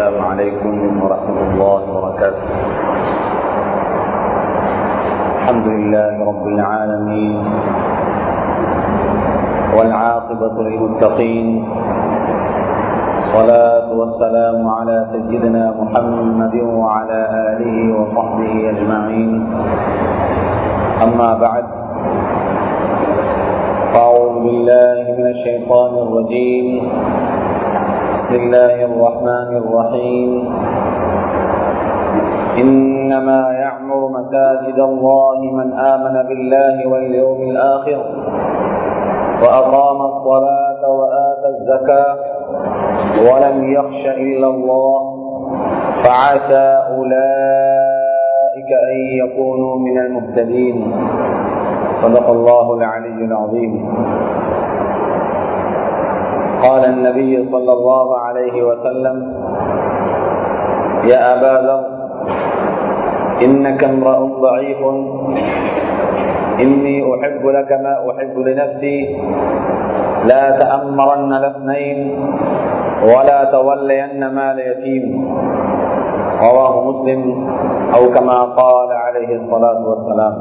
السلام عليكم ورحمة الله وبركاته الحمد لله رب العالمين والعاقبة للمتقين الصلاة والسلام على سيدنا محمد وعلى آله وصحبه أجمعين أما بعد أعوذ بالله من الشيطان الرجيم بسم الله الرحمن الرحيم إنما يعمر مساجد الله من آمن بالله واليوم الآخر وأقام الصلاة وآتى الزكاة ولم يخش إلا الله فعسى أولئك أن يكونوا من المهتدين صدق الله العلي العظيم قال النبي صلى الله عليه وسلم يا أبا ذر إنك امرأ ضعيف إني أحب لك ما أحب لنفسي لا تأمرن الاثنين ولا تولين مال يتيم رواه مسلم أو كما قال عليه الصلاة والسلام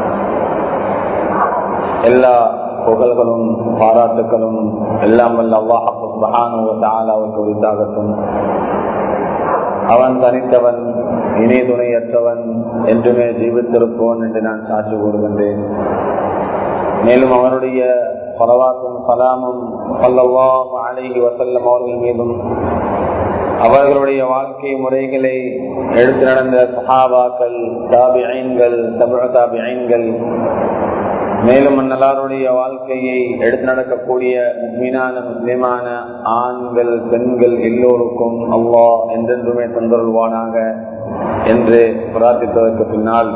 எல்லா புகழ்களும் பாராட்டுகளும் எல்லாம் வல்ல அல்லாஹானுக்கு உரித்தாகட்டும் அவன் தனித்தவன் இணை துணையற்றவன் என்றுமே ஜீவித்திருப்போன் என்று நான் சாட்சி கூறுகின்றேன் மேலும் அவனுடைய பலவாக்கும் சலாமும் பல்லவா அழகி வசல்லம் அவர்கள் மீதும் அவர்களுடைய வாழ்க்கை முறைகளை எடுத்து நடந்த சஹாபாக்கள் தாபி ஐன்கள் தமிழ் தாபி ஐன்கள் மேலும் அந்நலாருடைய வாழ்க்கையை எடுத்து நடக்கக்கூடிய மீனான முஸ்லிமான ஆண்கள் பெண்கள் எல்லோருக்கும் அல்லா என்றென்றுமே தந்தருள்வானாக என்று பிரார்த்தித்ததற்கு பின்னால்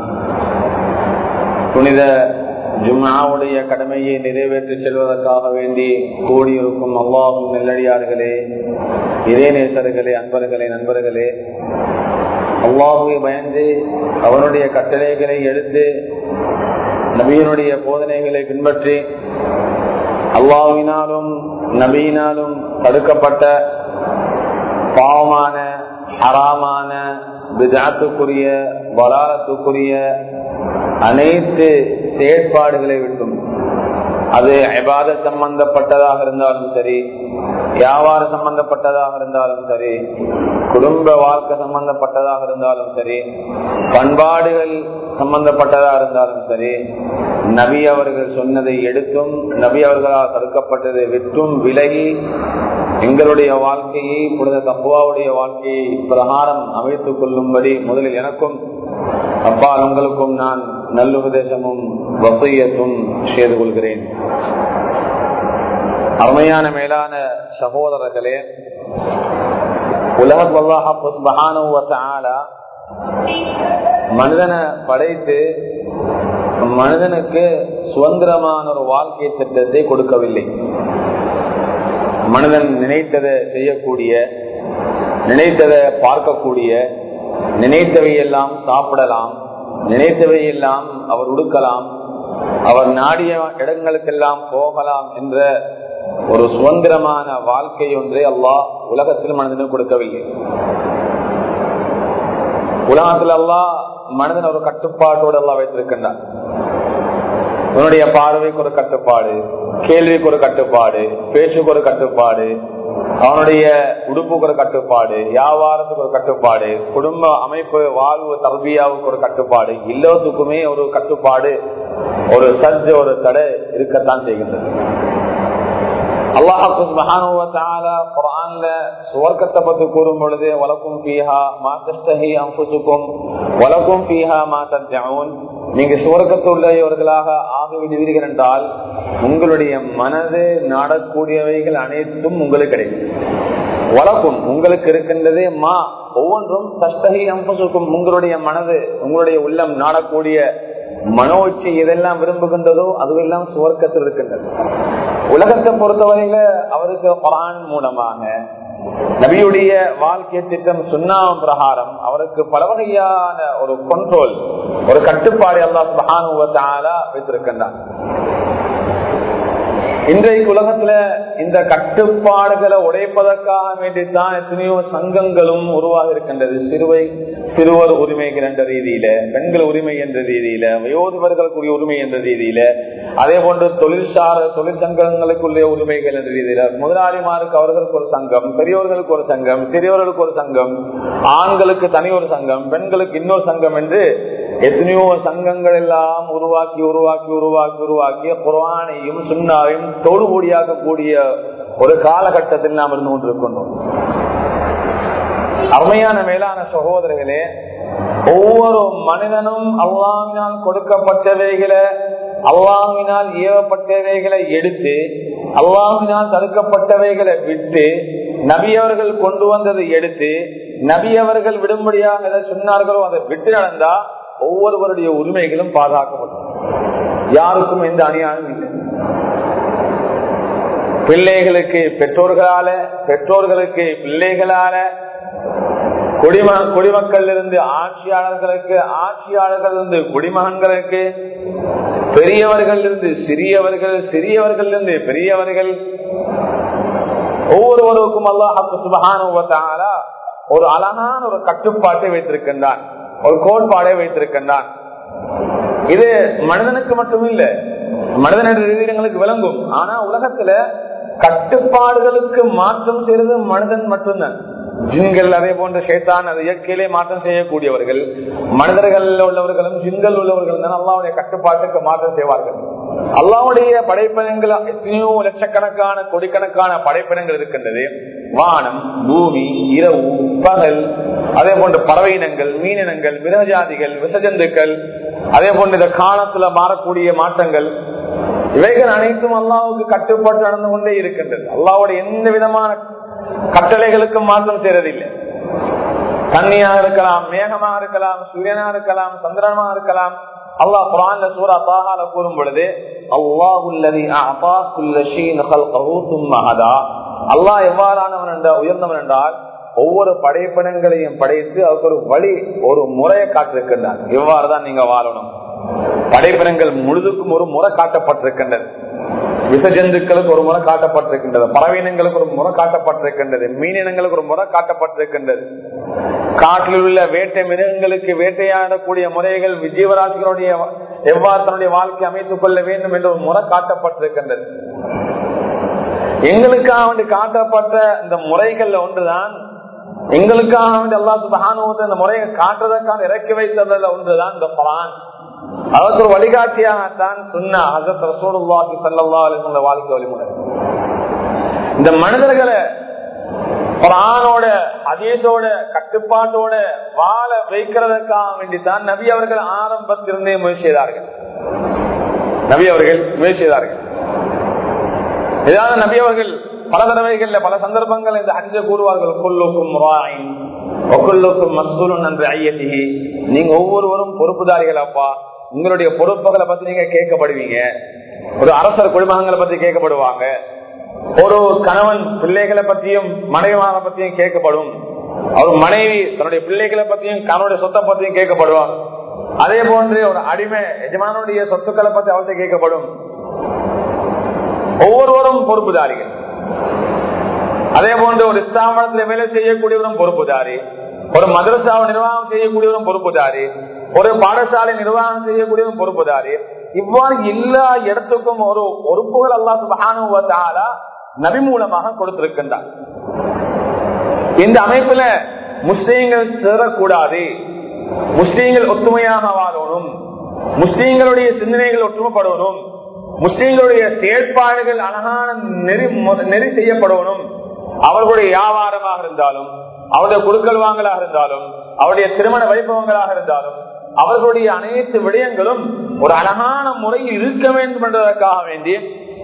புனித ஜும்மாவுடைய கடமையை நிறைவேற்றி செல்வதற்காக வேண்டி கூடியிருக்கும் அல்லாஹும் நெல்லடியார்களே இதே நேசர்களே அன்பர்களே நண்பர்களே அல்லாஹுவை பயந்து அவனுடைய கட்டளைகளை எடுத்து நபியினுடைய போதனைகளை பின்பற்றி அல்லாவினாலும் நபியினாலும் தடுக்கப்பட்ட பாவமான ஹராமான விஜாத்துக்குரிய வலாலத்துக்குரிய அனைத்து செயற்பாடுகளை விட்டும் அது எபாத சம்பந்தப்பட்டதாக இருந்தாலும் சரி வியாபார சம்பந்தப்பட்டதாக இருந்தாலும் சரி குடும்ப வாழ்க்கை சம்பந்தப்பட்டதாக இருந்தாலும் சரி பண்பாடுகள் சம்பந்தப்பட்டதாக இருந்தாலும் சரி நபி அவர்கள் சொன்னதை எடுத்தும் நபி அவர்களால் தடுக்கப்பட்டதை விட்டும் விலகி எங்களுடைய வாழ்க்கையை புனித தப்புவாவுடைய வாழ்க்கையை பிரகாரம் அமைத்துக் கொள்ளும்படி முதலில் எனக்கும் அப்பால் உங்களுக்கும் நான் நல்லுபதேசமும் வசையத்தும் செய்து கொள்கிறேன் அருமையான மேலான சகோதரர்களே உலக மனிதனை படைத்து மனிதனுக்கு சுதந்திரமான ஒரு வாழ்க்கை திட்டத்தை கொடுக்கவில்லை மனிதன் நினைத்ததை செய்யக்கூடிய நினைத்ததை பார்க்கக்கூடிய நினைத்தவையெல்லாம் சாப்பிடலாம் நினைத்தவையெல்லாம் அவர் உடுக்கலாம் அவர் நாடிய இடங்களுக்கெல்லாம் போகலாம் என்ற ஒரு சுதந்திரமான வாழ்க்கை ஒன்றை அல்லாஹ் உலகத்தில் மனிதனுக்கு கொடுக்கவில்லை உலகத்தில் அல்லாஹ் மனிதன் ஒரு கட்டுப்பாட்டோடு எல்லாம் வைத்திருக்கின்றான் உன்னுடைய பார்வைக்கு ஒரு கட்டுப்பாடு கேள்விக்கு ஒரு கட்டுப்பாடு பேச்சுக்கு ஒரு கட்டுப்பாடு அவனுடைய உடுப்புக்கு ஒரு கட்டுப்பாடு வியாபாரத்துக்கு ஒரு கட்டுப்பாடு குடும்ப அமைப்பு வாழ்வு தல்வியாவுக்கு ஒரு கட்டுப்பாடு எல்லாத்துக்குமே ஒரு கட்டுப்பாடு ஒரு சர்ஜ ஒரு தடை இருக்கத்தான் செய்கின்றது சுவர்க்கத்தை பத்தி கூறும் பொழுது வழக்கும் பீஹா மாத்தஸ்தஹி அம்புசுக்கும் வழக்கும் பீஹா மாத்தன் நீங்க சுவர்க்கத்துள்ளவர்களாக ஆகிவிடுவீர்கள் என்றால் உங்களுடைய மனது நாடக்கூடியவைகள் அனைத்தும் உங்களுக்கு கிடைக்கும் வழக்கும் உங்களுக்கு இருக்கின்றதே மா ஒவ்வொன்றும் தஸ்தகி அம்பசுக்கும் உங்களுடைய மனது உங்களுடைய உள்ளம் நாடக்கூடிய மனோச்சி எதெல்லாம் விரும்புகின்றதோ அதுவெல்லாம் சுவர்க்கத்தில் இருக்கின்றது உலகத்தை பொறுத்தவரையில அவருக்கு குரான் மூலமாக நபியுடைய வாழ்க்கை திட்டம் சுண்ணாம் பிரகாரம் அவருக்கு பல வகையான ஒரு கண்ட்ரோல் ஒரு கட்டுப்பாடு எல்லாம் வைத்திருக்கின்றான் இன்றைக்கு உலகத்துல இந்த கட்டுப்பாடுகளை உடைப்பதற்காக வேண்டித்தான் எத்தனையோ சங்கங்களும் உருவாக இருக்கின்றது சிறுவை சிறுவர் உரிமைகள் என்ற ரீதியில பெண்கள் உரிமை என்ற ரீதியில வயோதிபர்களுக்குரிய உரிமை என்ற ரீதியில அதே போன்று தொழிற்சார தொழிற்சங்கங்களுக்குள்ளே உரிமைகள் என்ற ரீதியில முதலாளிமாருக்கு அவர்களுக்கு ஒரு சங்கம் பெரியோர்களுக்கு ஒரு சங்கம் சிறியவர்களுக்கு ஒரு சங்கம் ஆண்களுக்கு தனி ஒரு சங்கம் பெண்களுக்கு இன்னொரு சங்கம் என்று எத்தனையோ சங்கங்கள் எல்லாம் உருவாக்கி உருவாக்கி உருவாக்கி உருவாக்கி குரானையும் சுண்ணாவையும் தொழுபொடியாக்கக்கூடிய ஒரு காலகட்டத்தில் நாம் இருந்து கொண்டிருக்கின்றோம் அருமையான மேலான சகோதரர்களே ஒவ்வொரு மனிதனும் அல்லாவினால் கொடுக்கப்பட்டவைகளை அல்லாவினால் ஏவப்பட்டவைகளை எடுத்து அல்லாவினால் தடுக்கப்பட்டவைகளை விட்டு நபியவர்கள் கொண்டு வந்ததை எடுத்து நபியவர்கள் விடும்படியாக எதை சொன்னார்களோ அதை விட்டு நடந்தா ஒவ்வொருவருடைய உரிமைகளும் பாதுகாக்கப்படும் யாருக்கும் எந்த அநியாயம் இல்லை பிள்ளைகளுக்கு பெற்றோர்களால பெற்றோர்களுக்கு பிள்ளைகளால குடிம குடிமக்கள் இருந்து ஆட்சியாளர்களுக்கு ஆட்சியாளர்கள் இருந்து குடிமகன்களுக்கு பெரியவர்கள் இருந்து சிறியவர்கள் சிறியவர்கள் இருந்து பெரியவர்கள் ஒவ்வொருவருக்கும் அல்லாஹு சுபகான ஒரு அழகான ஒரு கட்டுப்பாட்டை வைத்திருக்கின்றான் ஒரு கோட்பாடை வைத்திருக்கின்றான் இது மனிதனுக்கு மட்டும் இல்ல மனிதன ரீதியங்களுக்கு விளங்கும் ஆனா உலகத்துல கட்டுப்பாடுகளுக்கு மாற்றம் செய்வது மனிதன் மட்டும்தான் ஜின்கள் அதே போன்ற சேத்தான் அது இயற்கையிலே மாற்றம் செய்யக்கூடியவர்கள் மனிதர்கள் உள்ளவர்களும் ஜின்கள் உள்ளவர்கள் தான் அல்லாவுடைய கட்டுப்பாட்டுக்கு மாற்றம் செய்வார்கள் அல்லாவுடைய படைப்பினங்கள் எத்தனையோ லட்சக்கணக்கான கோடிக்கணக்கான படைப்பினங்கள் இருக்கின்றது வானம் பூமி இரவு பகல் அதே போன்ற பறவை இனங்கள் மீனினங்கள் மிருகஜாதிகள் விசஜந்துக்கள் அதே போன்ற இந்த காலத்துல மாறக்கூடிய மாற்றங்கள் இவைகள் அனைத்தும் அல்லாவுக்கு கட்டுப்பாட்டு நடந்து கொண்டே இருக்கின்றது அல்லாவுடைய எந்த விதமான கட்டளைகளுக்கும் மாற்றம் செய்யறதில்லை தண்ணியா இருக்கலாம் மேகமா இருக்கலாம் சூரியனா இருக்கலாம் சந்திரனா இருக்கலாம் அல்லாஹ் குரான்ல சூரா தாகால கூறும் பொழுது அல்லாஹ் எவ்வாறானவன் என்ற உயர்ந்தவன் என்றால் ஒவ்வொரு படைப்பினங்களையும் படைத்து அவருக்கு ஒரு வழி ஒரு முறையை காட்டிருக்கின்றான் இவ்வாறுதான் நீங்க வாழணும் படைப்பினங்கள் முழுதுக்கும் ஒரு முறை காட்டப்பட்டிருக்கின்றது விசஜந்துக்களுக்கு ஒரு முறை காட்டப்பட்டிருக்கின்றது பறவையினங்களுக்கு ஒரு முறை காட்டப்பட்டிருக்கின்றது மீனினங்களுக்கு ஒரு முறை காட்டப்பட்டிருக்கின்றது காட்டில் உள்ள வேட்டை மிருகங்களுக்கு வேட்டையாடக்கூடிய முறைகள் விஜயவராசிகளுடைய எவ்வாறு தன்னுடைய வாழ்க்கை அமைத்துக் கொள்ள வேண்டும் என்ற ஒரு முறை காட்டப்பட்டிருக்கின்றது எங்களுக்காக வேண்டி காட்டப்பட்ட இந்த முறைகள்ல ஒன்றுதான் எங்களுக்காக வேண்டி அல்லா சுபானுவத்தை இந்த முறையை காட்டுறதற்கான இறக்கி வைத்ததுல ஒன்றுதான் இந்த பலான் அதற்கு ஒரு வழிகாட்டியாகத்தான் சொன்ன ஹசத் ரசூலுல்லாஹி ஸல்லல்லாஹு அலைஹி வஸல்லம் வாழ்க்கை வழிமுறை இந்த மனிதர்களை குரானோட அதீசோட கட்டுப்பாட்டோட வாழ வைக்கிறதுக்காக வேண்டித்தான் நபி அவர்கள் ஆரம்பத்திலிருந்தே முயற்சி செய்தார்கள் நபி அவர்கள் முயற்சி செய்தார்கள் ஏதாவது நபி அவர்கள் பல தடவைகள்ல பல சந்தர்ப்பங்கள் இந்த ஹஜ்ஜ கூறுவார்கள் கொல்லுக்கும் ஒக்குள்ளுக்கும் மசூலும் நன்று ஐயத்திகி நீங்க ஒவ்வொருவரும் பொறுப்புதாரிகள் அப்பா உங்களுடைய பொறுப்புகளை பத்தி நீங்க கேட்கப்படுவீங்க ஒரு அரசர் குடும்பங்களை பத்தி கேட்கப்படுவாங்க ஒரு கணவன் பிள்ளைகளை பத்தியும் மனைவிமான பத்தியும் கேட்கப்படும் அவர் மனைவி தன்னுடைய பிள்ளைகளை பத்தியும் கணவனுடைய சொத்தை பத்தியும் கேட்கப்படுவாங்க அதே போன்று ஒரு அடிமை எஜமானுடைய சொத்துக்களை பத்தி அவர்கிட்ட கேட்கப்படும் ஒவ்வொருவரும் பொறுப்புதாரிகள் அதே போன்று ஒரு ஸ்தாபனத்தில் வேலை செய்யக்கூடியவரும் பொறுப்புதாரி ஒரு மதரசாவை நிர்வாகம் செய்யக்கூடியவரும் பொறுப்புதாரி ஒரு பாடசாலை நிர்வாகம் செய்யக்கூடியவரும் பொறுப்புதாரி இவ்வாறு எல்லா இடத்துக்கும் ஒரு பொறுப்புகள் அல்லா சுபானுவத்தாலா நபி மூலமாக கொடுத்திருக்கின்றார் இந்த அமைப்புல முஸ்லீம்கள் சேரக்கூடாது முஸ்லீம்கள் ஒத்துமையாக வாழணும் முஸ்லீம்களுடைய சிந்தனைகள் ஒற்றுமைப்படணும் முஸ்லீம்களுடைய செயற்பாடுகள் அழகான நெறி நெறி செய்யப்படணும் அவர்களுடைய வியாபாரமாக இருந்தாலும் அவருடைய குழுக்கள் வாங்கலாக இருந்தாலும் அவருடைய திருமண வைபவங்களாக இருந்தாலும் அவர்களுடைய அனைத்து விடயங்களும் ஒரு அழகான முறையில் இருக்க வேண்டும் என்பதற்காக வேண்டி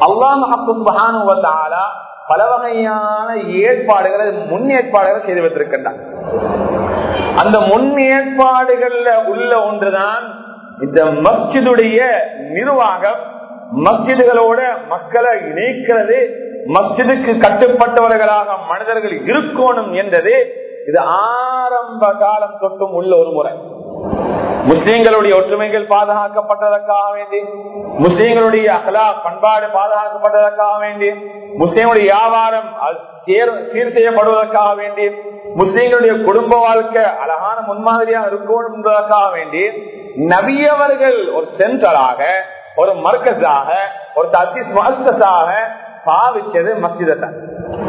அல்லாஹ் பல வகையான ஏற்பாடுகளை முன்னேற்பாடுகளை செய்து வைத்திருக்கின்றார் அந்த முன்னேற்பாடுகள்ல உள்ள ஒன்றுதான் இந்த மஸ்ஜிதுடைய நிர்வாகம் மஸ்ஜிதுகளோட மக்களை இணைக்கிறது மஸ்ஜிதுக்கு கட்டுப்பட்டவர்களாக மனிதர்கள் இருக்கணும் என்றது இது ஆரம்ப காலம் தொட்டும் உள்ள ஒரு முறை முஸ்லீம்களுடைய ஒற்றுமைகள் பாதுகாக்கப்பட்டதற்காக வேண்டி முஸ்லீம்களுடைய அகலா பண்பாடு பாதுகாக்கப்பட்டதற்காக வேண்டி முஸ்லீம்களுடைய வியாபாரம் அது சீர் சீர் செய்யப்படுவதற்காக வேண்டி முஸ்லீம்களுடைய குடும்ப வாழ்க்கை அழகான முன்மாதிரியாக இருக்கணும் என்பதற்காக வேண்டி நபியவர்கள் ஒரு சென்டராக ஒரு மர்க்கஸாக ஒரு தசிஸ் மஸ்தஸாக பாவிச்சது மஸ்ஜிதத்தான்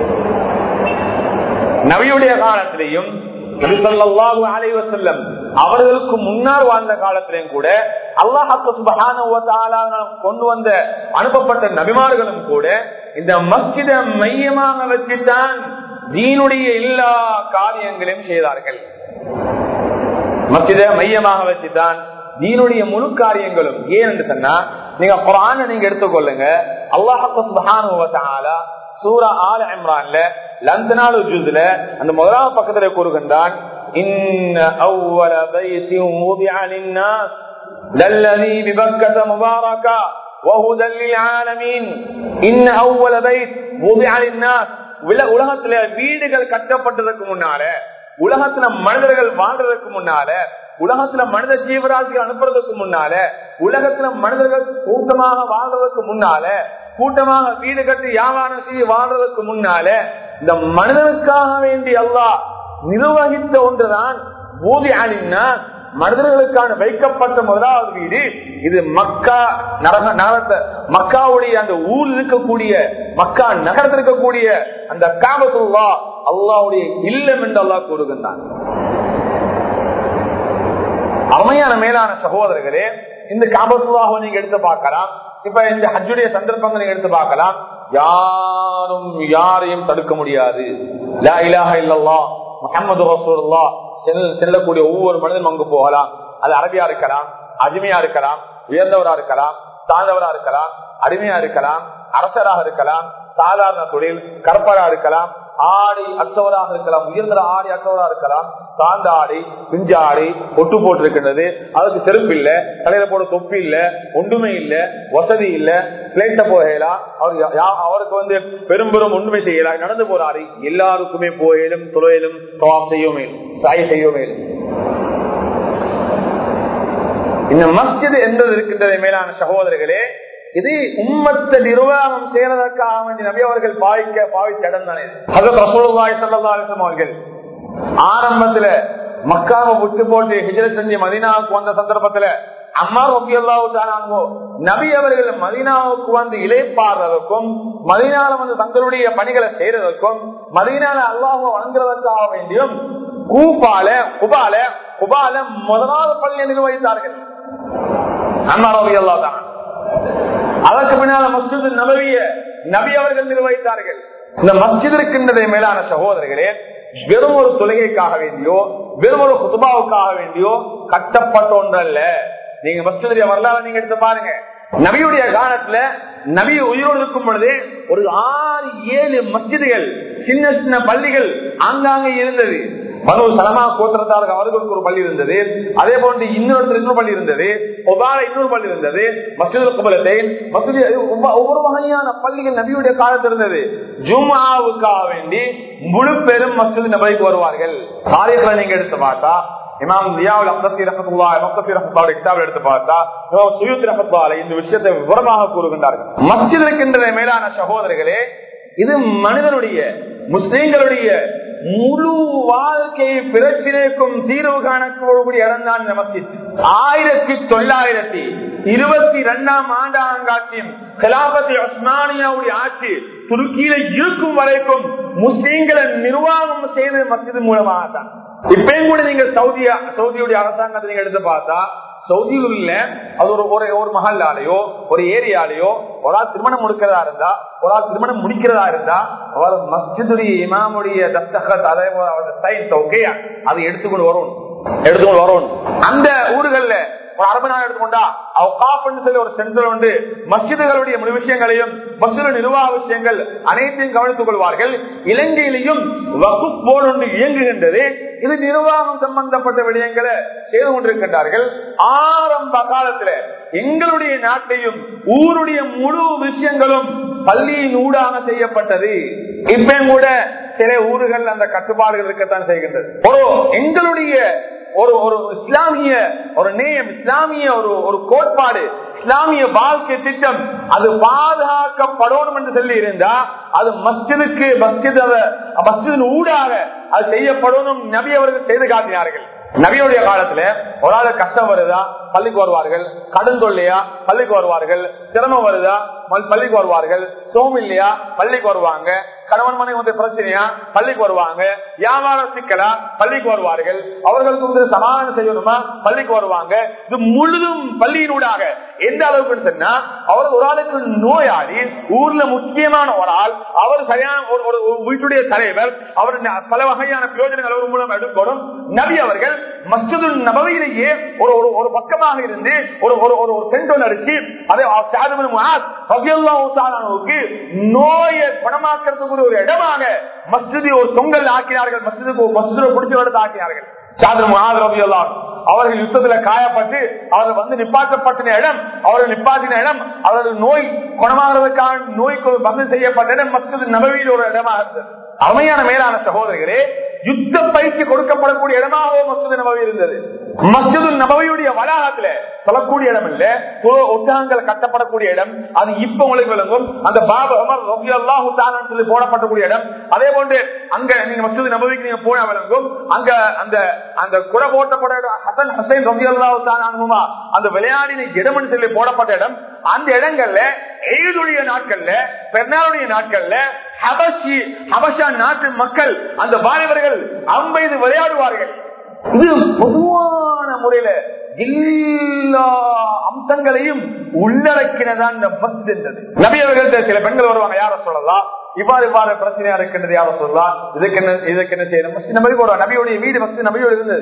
நபியுடைய காலத்திலையும் நபி ஸல்லல்லாஹு அலைஹி வஸல்லம் அவர்களுக்கு முன்னால் வாழ்ந்த காலத்திலையும் கூட அல்லாஹ் சுப்ஹானஹு வ தஆலா கொண்டு வந்த அனுப்பப்பட்ட நபிமார்களும் கூட இந்த மஸ்ஜித மையமாக வச்சுதான் தீனுடைய எல்லா காரியங்களையும் செய்தார்கள் மஸ்ஜித மையமாக வச்சுதான் தீனுடைய முழு காரியங்களும் ஏன் என்று சொன்னா நீங்க குரான நீங்க எடுத்துக்கொள்ளுங்க அல்லாஹு சுப்ஹானஹு வ தஆலா சூரா ஆல இம்ரான்ல லந்தனாலு ஜுஸ்ல அந்த முதலாவது பக்கத்துல கூறுகின்றான் இன்ன அவ்வல பைத்தின் மூபிஅ லின்னாஸ் லல்லதி பிபக்கத முபாரகா وهدى للعالمين إن أول بيت وضع للناس உல- உலகத்துல வீடுகள் கட்டப்பட்டதற்கு முன்னால உலகத்துல மனிதர்கள் வாழ்றதுக்கு முன்னால உலகத்துல மனித ஜீவராசிகள் அனுப்புறதுக்கு முன்னால உலகத்துல மனிதர்கள் கூட்டமாக வாழ்றதுக்கு முன்னால கூட்டமாக வீடு கட்டி வியாபாரம் செய்து வாழ்றதுக்கு முன்னால இந்த மனிதனுக்காக வேண்டி அல்லாஹ் நிர்வகித்த ஒன்றுதான் பூதி அலின்னா மனிதர்களுக்கான வைக்கப்பட்ட முதலாவது வீடு இது மக்கா நரக நகரத்தை மக்காவுடைய அந்த ஊர் இருக்கக்கூடிய மக்கா நகரத்தில் இருக்கக்கூடிய அந்த காபத்துல்லா அல்லாவுடைய இல்லம் என்று அல்லாஹ் கூறுகின்றான் அருமையான மேலான சகோதரர்களே இந்த காபத்துல்லாக நீங்க எடுத்து பார்க்கலாம் இப்ப இந்த ஹஜ்ஜுடைய சந்தர்ப்பங்கள் நீங்க எடுத்து பார்க்கலாம் யாரும் யாரையும் தடுக்க முடியாது லா இலாஹ இல்லல்லா முஹம்மது ரசூலுல்லா செல்- செல்லக்கூடிய ஒவ்வொரு மனிதனும் அங்கு போகலாம் அது அரபியா இருக்கலாம் அடிமையா இருக்கலாம் உயர்ந்தவரா இருக்கலாம் தாழ்ந்தவரா இருக்கலாம் அடிமையா இருக்கலாம் அரசராக இருக்கலாம் சாதாரண தொழில் கற்பரா இருக்கலாம் ஆடை அற்றவராக இருக்கலாம் உயர்ந்த ஆடை அற்றவராக இருக்கலாம் சார்ந்த ஆடை பிஞ்ச ஆடை ஒட்டு போட்டிருக்கின்றது அதுக்கு செருப்பு இல்ல தலையில போட தொப்பி இல்ல ஒன்றுமே இல்ல வசதி இல்ல பிளேட்ட போகலாம் அவர் யா- யா- அவருக்கு வந்து பெரும் பெரும் ஒன்றுமே செய்யலாம் நடந்து போறாரு எல்லாருக்குமே போயிலும் துளையிலும் தவாப் செய்ய மேலும் சாய செய்ய மேலும் இந்த மஸ்ஜித் என்பது இருக்கின்றது மேலான சகோதரர்களே இது உம்மத்தை நிர்வாகம் செய்யறதற்காக வேண்டி நபி அவர்கள் பாவிக்க பாவித்த இடம் தானே ஹசரத் ரசூலுல்லாஹி ஸல்லல்லாஹு அலைஹி வஸல்லம் அவர்கள் ஆரம்பத்துல மக்காவை விட்டு போட்டு ஹிஜ்ரத் செஞ்சு மதீனாவுக்கு வந்த சந்தர்ப்பத்துல அம்மா ரபியல்லாஹு நபி அவர்கள் மதீனாவுக்கு வந்து இலைப்பாடுறதுக்கும் மதீனால வந்து தங்களுடைய பணிகளை செய்யறதுக்கும் மதீனால அல்லாஹ் வணங்குறதற்காக வேண்டியும் கூப்பால குபால குபால முதலாவது பள்ளியை நிர்வகித்தார்கள் அம்மா ரபியல்லாஹு தான் அதற்கு பின்னால மஸ்ஜித் நபவிய நபி அவர்கள் நிர்வகித்தார்கள் இந்த மஸ்ஜித் இருக்கின்றதை மேலான சகோதரர்களே வெறும் ஒரு தொழுகைக்காக வேண்டியோ வெறும் ஒரு குதுபாவுக்காக வேண்டியோ கட்டப்பட்ட ஒன்றல்ல நீங்க மஸ்ஜிதுடைய வரலாறு நீங்க எடுத்து பாருங்க நபியுடைய காலத்துல நபி உயிரோடு இருக்கும் பொழுது ஒரு ஆறு ஏழு மஸ்ஜிதுகள் சின்ன சின்ன பள்ளிகள் ஆங்காங்கே இருந்தது மனு சலமா கோத்திரத்தாருக்கு அவர்களுக்கு ஒரு பள்ளி இருந்தது அதே போன்று இன்னொரு இன்னொரு பள்ளி இருந்தது ஒபால இன்னொரு பள்ளி இருந்தது மசூது குபலத்தை மசூதி ஒவ்வொரு வகையான பள்ளிகள் நபியுடைய காலத்தில் இருந்தது ஜுமாவுக்காக வேண்டி முழு பெரும் மசூதி நபைக்கு வருவார்கள் காரியங்களை நீங்க எடுத்து பார்த்தா இமாம் தியாவுல் அப்தசி ரஹத்துல்லா மக்தசி ரஹத்துல்லாவுடைய கிதாபில் எடுத்து பார்த்தா இமாம் சுயூத் ரஹத்துல்லால இந்த விஷயத்தை விவரமாக கூறுகின்றார்கள் மஸ்ஜித் இருக்கின்ற மேலான சகோதரர்களே இது மனிதனுடைய முஸ்லீம்களுடைய முழு வாழ்க்கை பிரச்சனைக்கும் தீர்வு காணக்கூடிய இடம் தான் இந்த மஸ்ஜித் ஆயிரத்தி தொள்ளாயிரத்தி இருபத்தி இரண்டாம் ஆண்டாங்காட்சியும் கலாபத்தி உஸ்மானியாவுடைய ஆட்சி துருக்கியில இருக்கும் வரைக்கும் முஸ்லீம்களை நிர்வாகம் செய்த மஸ்ஜித் மூலமாக தான் இப்பயும் கூட நீங்க சவுதியா சவுதியுடைய அரசாங்கத்தை நீங்க எடுத்து பார்த்தா சவுதியில் உள்ள அது ஒரு ஒரு ஒரு மகளாலேயோ ஒரு ஏரியாலேயோ ஒரு ஆள் திருமணம் முடிக்கிறதா இருந்தா ஒரு ஆள் திருமணம் முடிக்கிறதா இருந்தா அவர் மஸ்ஜிதுடைய இமாமுடைய தஸ்தகத் அதே போல அவருடைய சைன் ஓகே அதை எடுத்துக்கொண்டு வரும் எடுத்துக்கொண்டு வரும் அந்த ஊர்கள்ல ஒரு அரபு நாள் எடுத்துக்கொண்டா அவகாஃப்னு சொல்லி ஒரு சென்டர் உண்டு மஸ்ஜிதுகளுடைய முழு விஷயங்களையும் மஸ்ஜிது நிர்வாக விஷயங்கள் அனைத்தையும் கவனித்துக் கொள்வார்கள் இலங்கையிலையும் வகுப் போர்டு ஒன்று இயங்குகின்றது இது நிர்வாகம் சம்பந்தப்பட்ட விடயங்களை செய்து கொண்டிருக்கின்றார்கள் ஆரம்ப காலத்துல எங்களுடைய நாட்டையும் ஊருடைய முழு விஷயங்களும் பள்ளியின் ஊடாக செய்யப்பட்டது இப்பயும் கூட சில ஊர்கள் அந்த கட்டுப்பாடுகள் இருக்கத்தான் செய்கின்றது ஒரு எங்களுடைய ஒரு ஒரு இஸ்லாமிய ஒரு நேயம் இஸ்லாமிய ஒரு ஒரு கோட்பாடு இஸ்லாமிய வாழ்க்கை திட்டம் அது பாதுகாக்கப்படணும் என்று சொல்லி இருந்தா அது மஸ்ஜிதுக்கு மஸ்ஜித் மஸ்ஜிதின் ஊடாக அது செய்யப்படணும் நபி அவர்கள் செய்து காட்டினார்கள் நபியுடைய காலத்துல ஒரு ஆளு கஷ்டம் வருதா பள்ளிக்கு வருவார்கள் கடன் தொல்லையா பள்ளிக்கு வருவார்கள் சிரமம் வருதா பள்ளிக்கு வருவார்கள் சோம் இல்லையா பள்ளிக்கு வருவாங்க கணவன் மனைவி வந்து பிரச்சனையா பள்ளிக்கு வருவாங்க வியாபார சிக்கலா பள்ளிக்கு வருவார்கள் அவர்களுக்கு வந்து சமாதானம் செய்யணுமா பள்ளிக்கு வருவாங்க இது முழுதும் பள்ளியினூடாக எந்த அளவுக்கு சொன்னா அவர் ஒரு ஆளுக்கு நோயாளி ஊர்ல முக்கியமான ஒரு ஆள் அவர் சரியான ஒரு வீட்டுடைய தலைவர் அவர் பல வகையான பிரயோஜனங்கள் அவர் மூலம் எடுக்கணும் நபி அவர்கள் மஸ்ஜிது நபவையிலேயே ஒரு ஒரு பக்கமாக இருந்து ஒரு ஒரு ஒரு சென்டோல் அடிச்சு அதை நோயை குணமாக்கிறதுக்கு ஒரு இடமாக மஸ்ஜிதி ஒரு தொங்கல் ஆக்கினார்கள் மஸ்ஜிதுக்கு மஸ்ஜிதை பிடிச்ச இடத்தை ஆக்கினார்கள் அவர்கள் யுத்தத்துல காயப்பட்டு அவர்கள் வந்து நிப்பாட்டப்பட்ட இடம் அவர்கள் நிப்பாட்டின இடம் அவர்கள் நோய் குணமாகிறதுக்கான நோய்க்கு வந்து செய்யப்பட்ட இடம் மஸ்ஜித் நபவியில் ஒரு இடமாக இருந்தது அருமையான மேலான சகோதரர்களே யுத்த பயிற்சி கொடுக்கப்படக்கூடிய இடமாக மஸ்ஜித் நபவி இருந்தது மஸ்ஜிது நபவியுடைய வளாகத்துல சொல்லக்கூடிய இடம் இல்ல ஒட்டகங்கள் கட்டப்படக்கூடிய இடம் அது இப்ப உங்களுக்கு விளங்கும் அந்த பாபு அமர் ரபி அல்லாஹு சொல்லி போடப்படக்கூடிய இடம் அதே போன்று அங்க நீங்க மஸ்ஜித் நபவிக்கு நீங்க போன விளங்கும் அங்க அந்த அந்த குறை போட்டப்பட இடம் ஹசன் ஹசைன் ரபி அல்லாஹு அந்த விளையாடின இடம் சொல்லி போடப்பட்ட இடம் அந்த இடங்கள்ல எய்துடைய நாட்கள்ல பெருநாளுடைய நாட்கள்ல ஹபஷி ஹபஷா நாட்டு மக்கள் அந்த வாலிபர்கள் அம்பெய்து விளையாடுவார்கள் இது பொதுவான முறையில எல்லா அம்சங்களையும் உள்ளடக்கினதான் இந்த மஸ்ஜித் என்றது நபி அவர்கள் சில பெண்கள் வருவாங்க யார சொல்லலாம் இவ்வாறு இவ்வாறு பிரச்சனையா இருக்கின்றது யார சொல்லலாம் இதுக்கு என்ன இதுக்கு என்ன செய்யணும் மஸ்ஜித் நபி போடுவாங்க நபியுடைய வீடு மஸ்ஜித் நபியோடு இருந்தது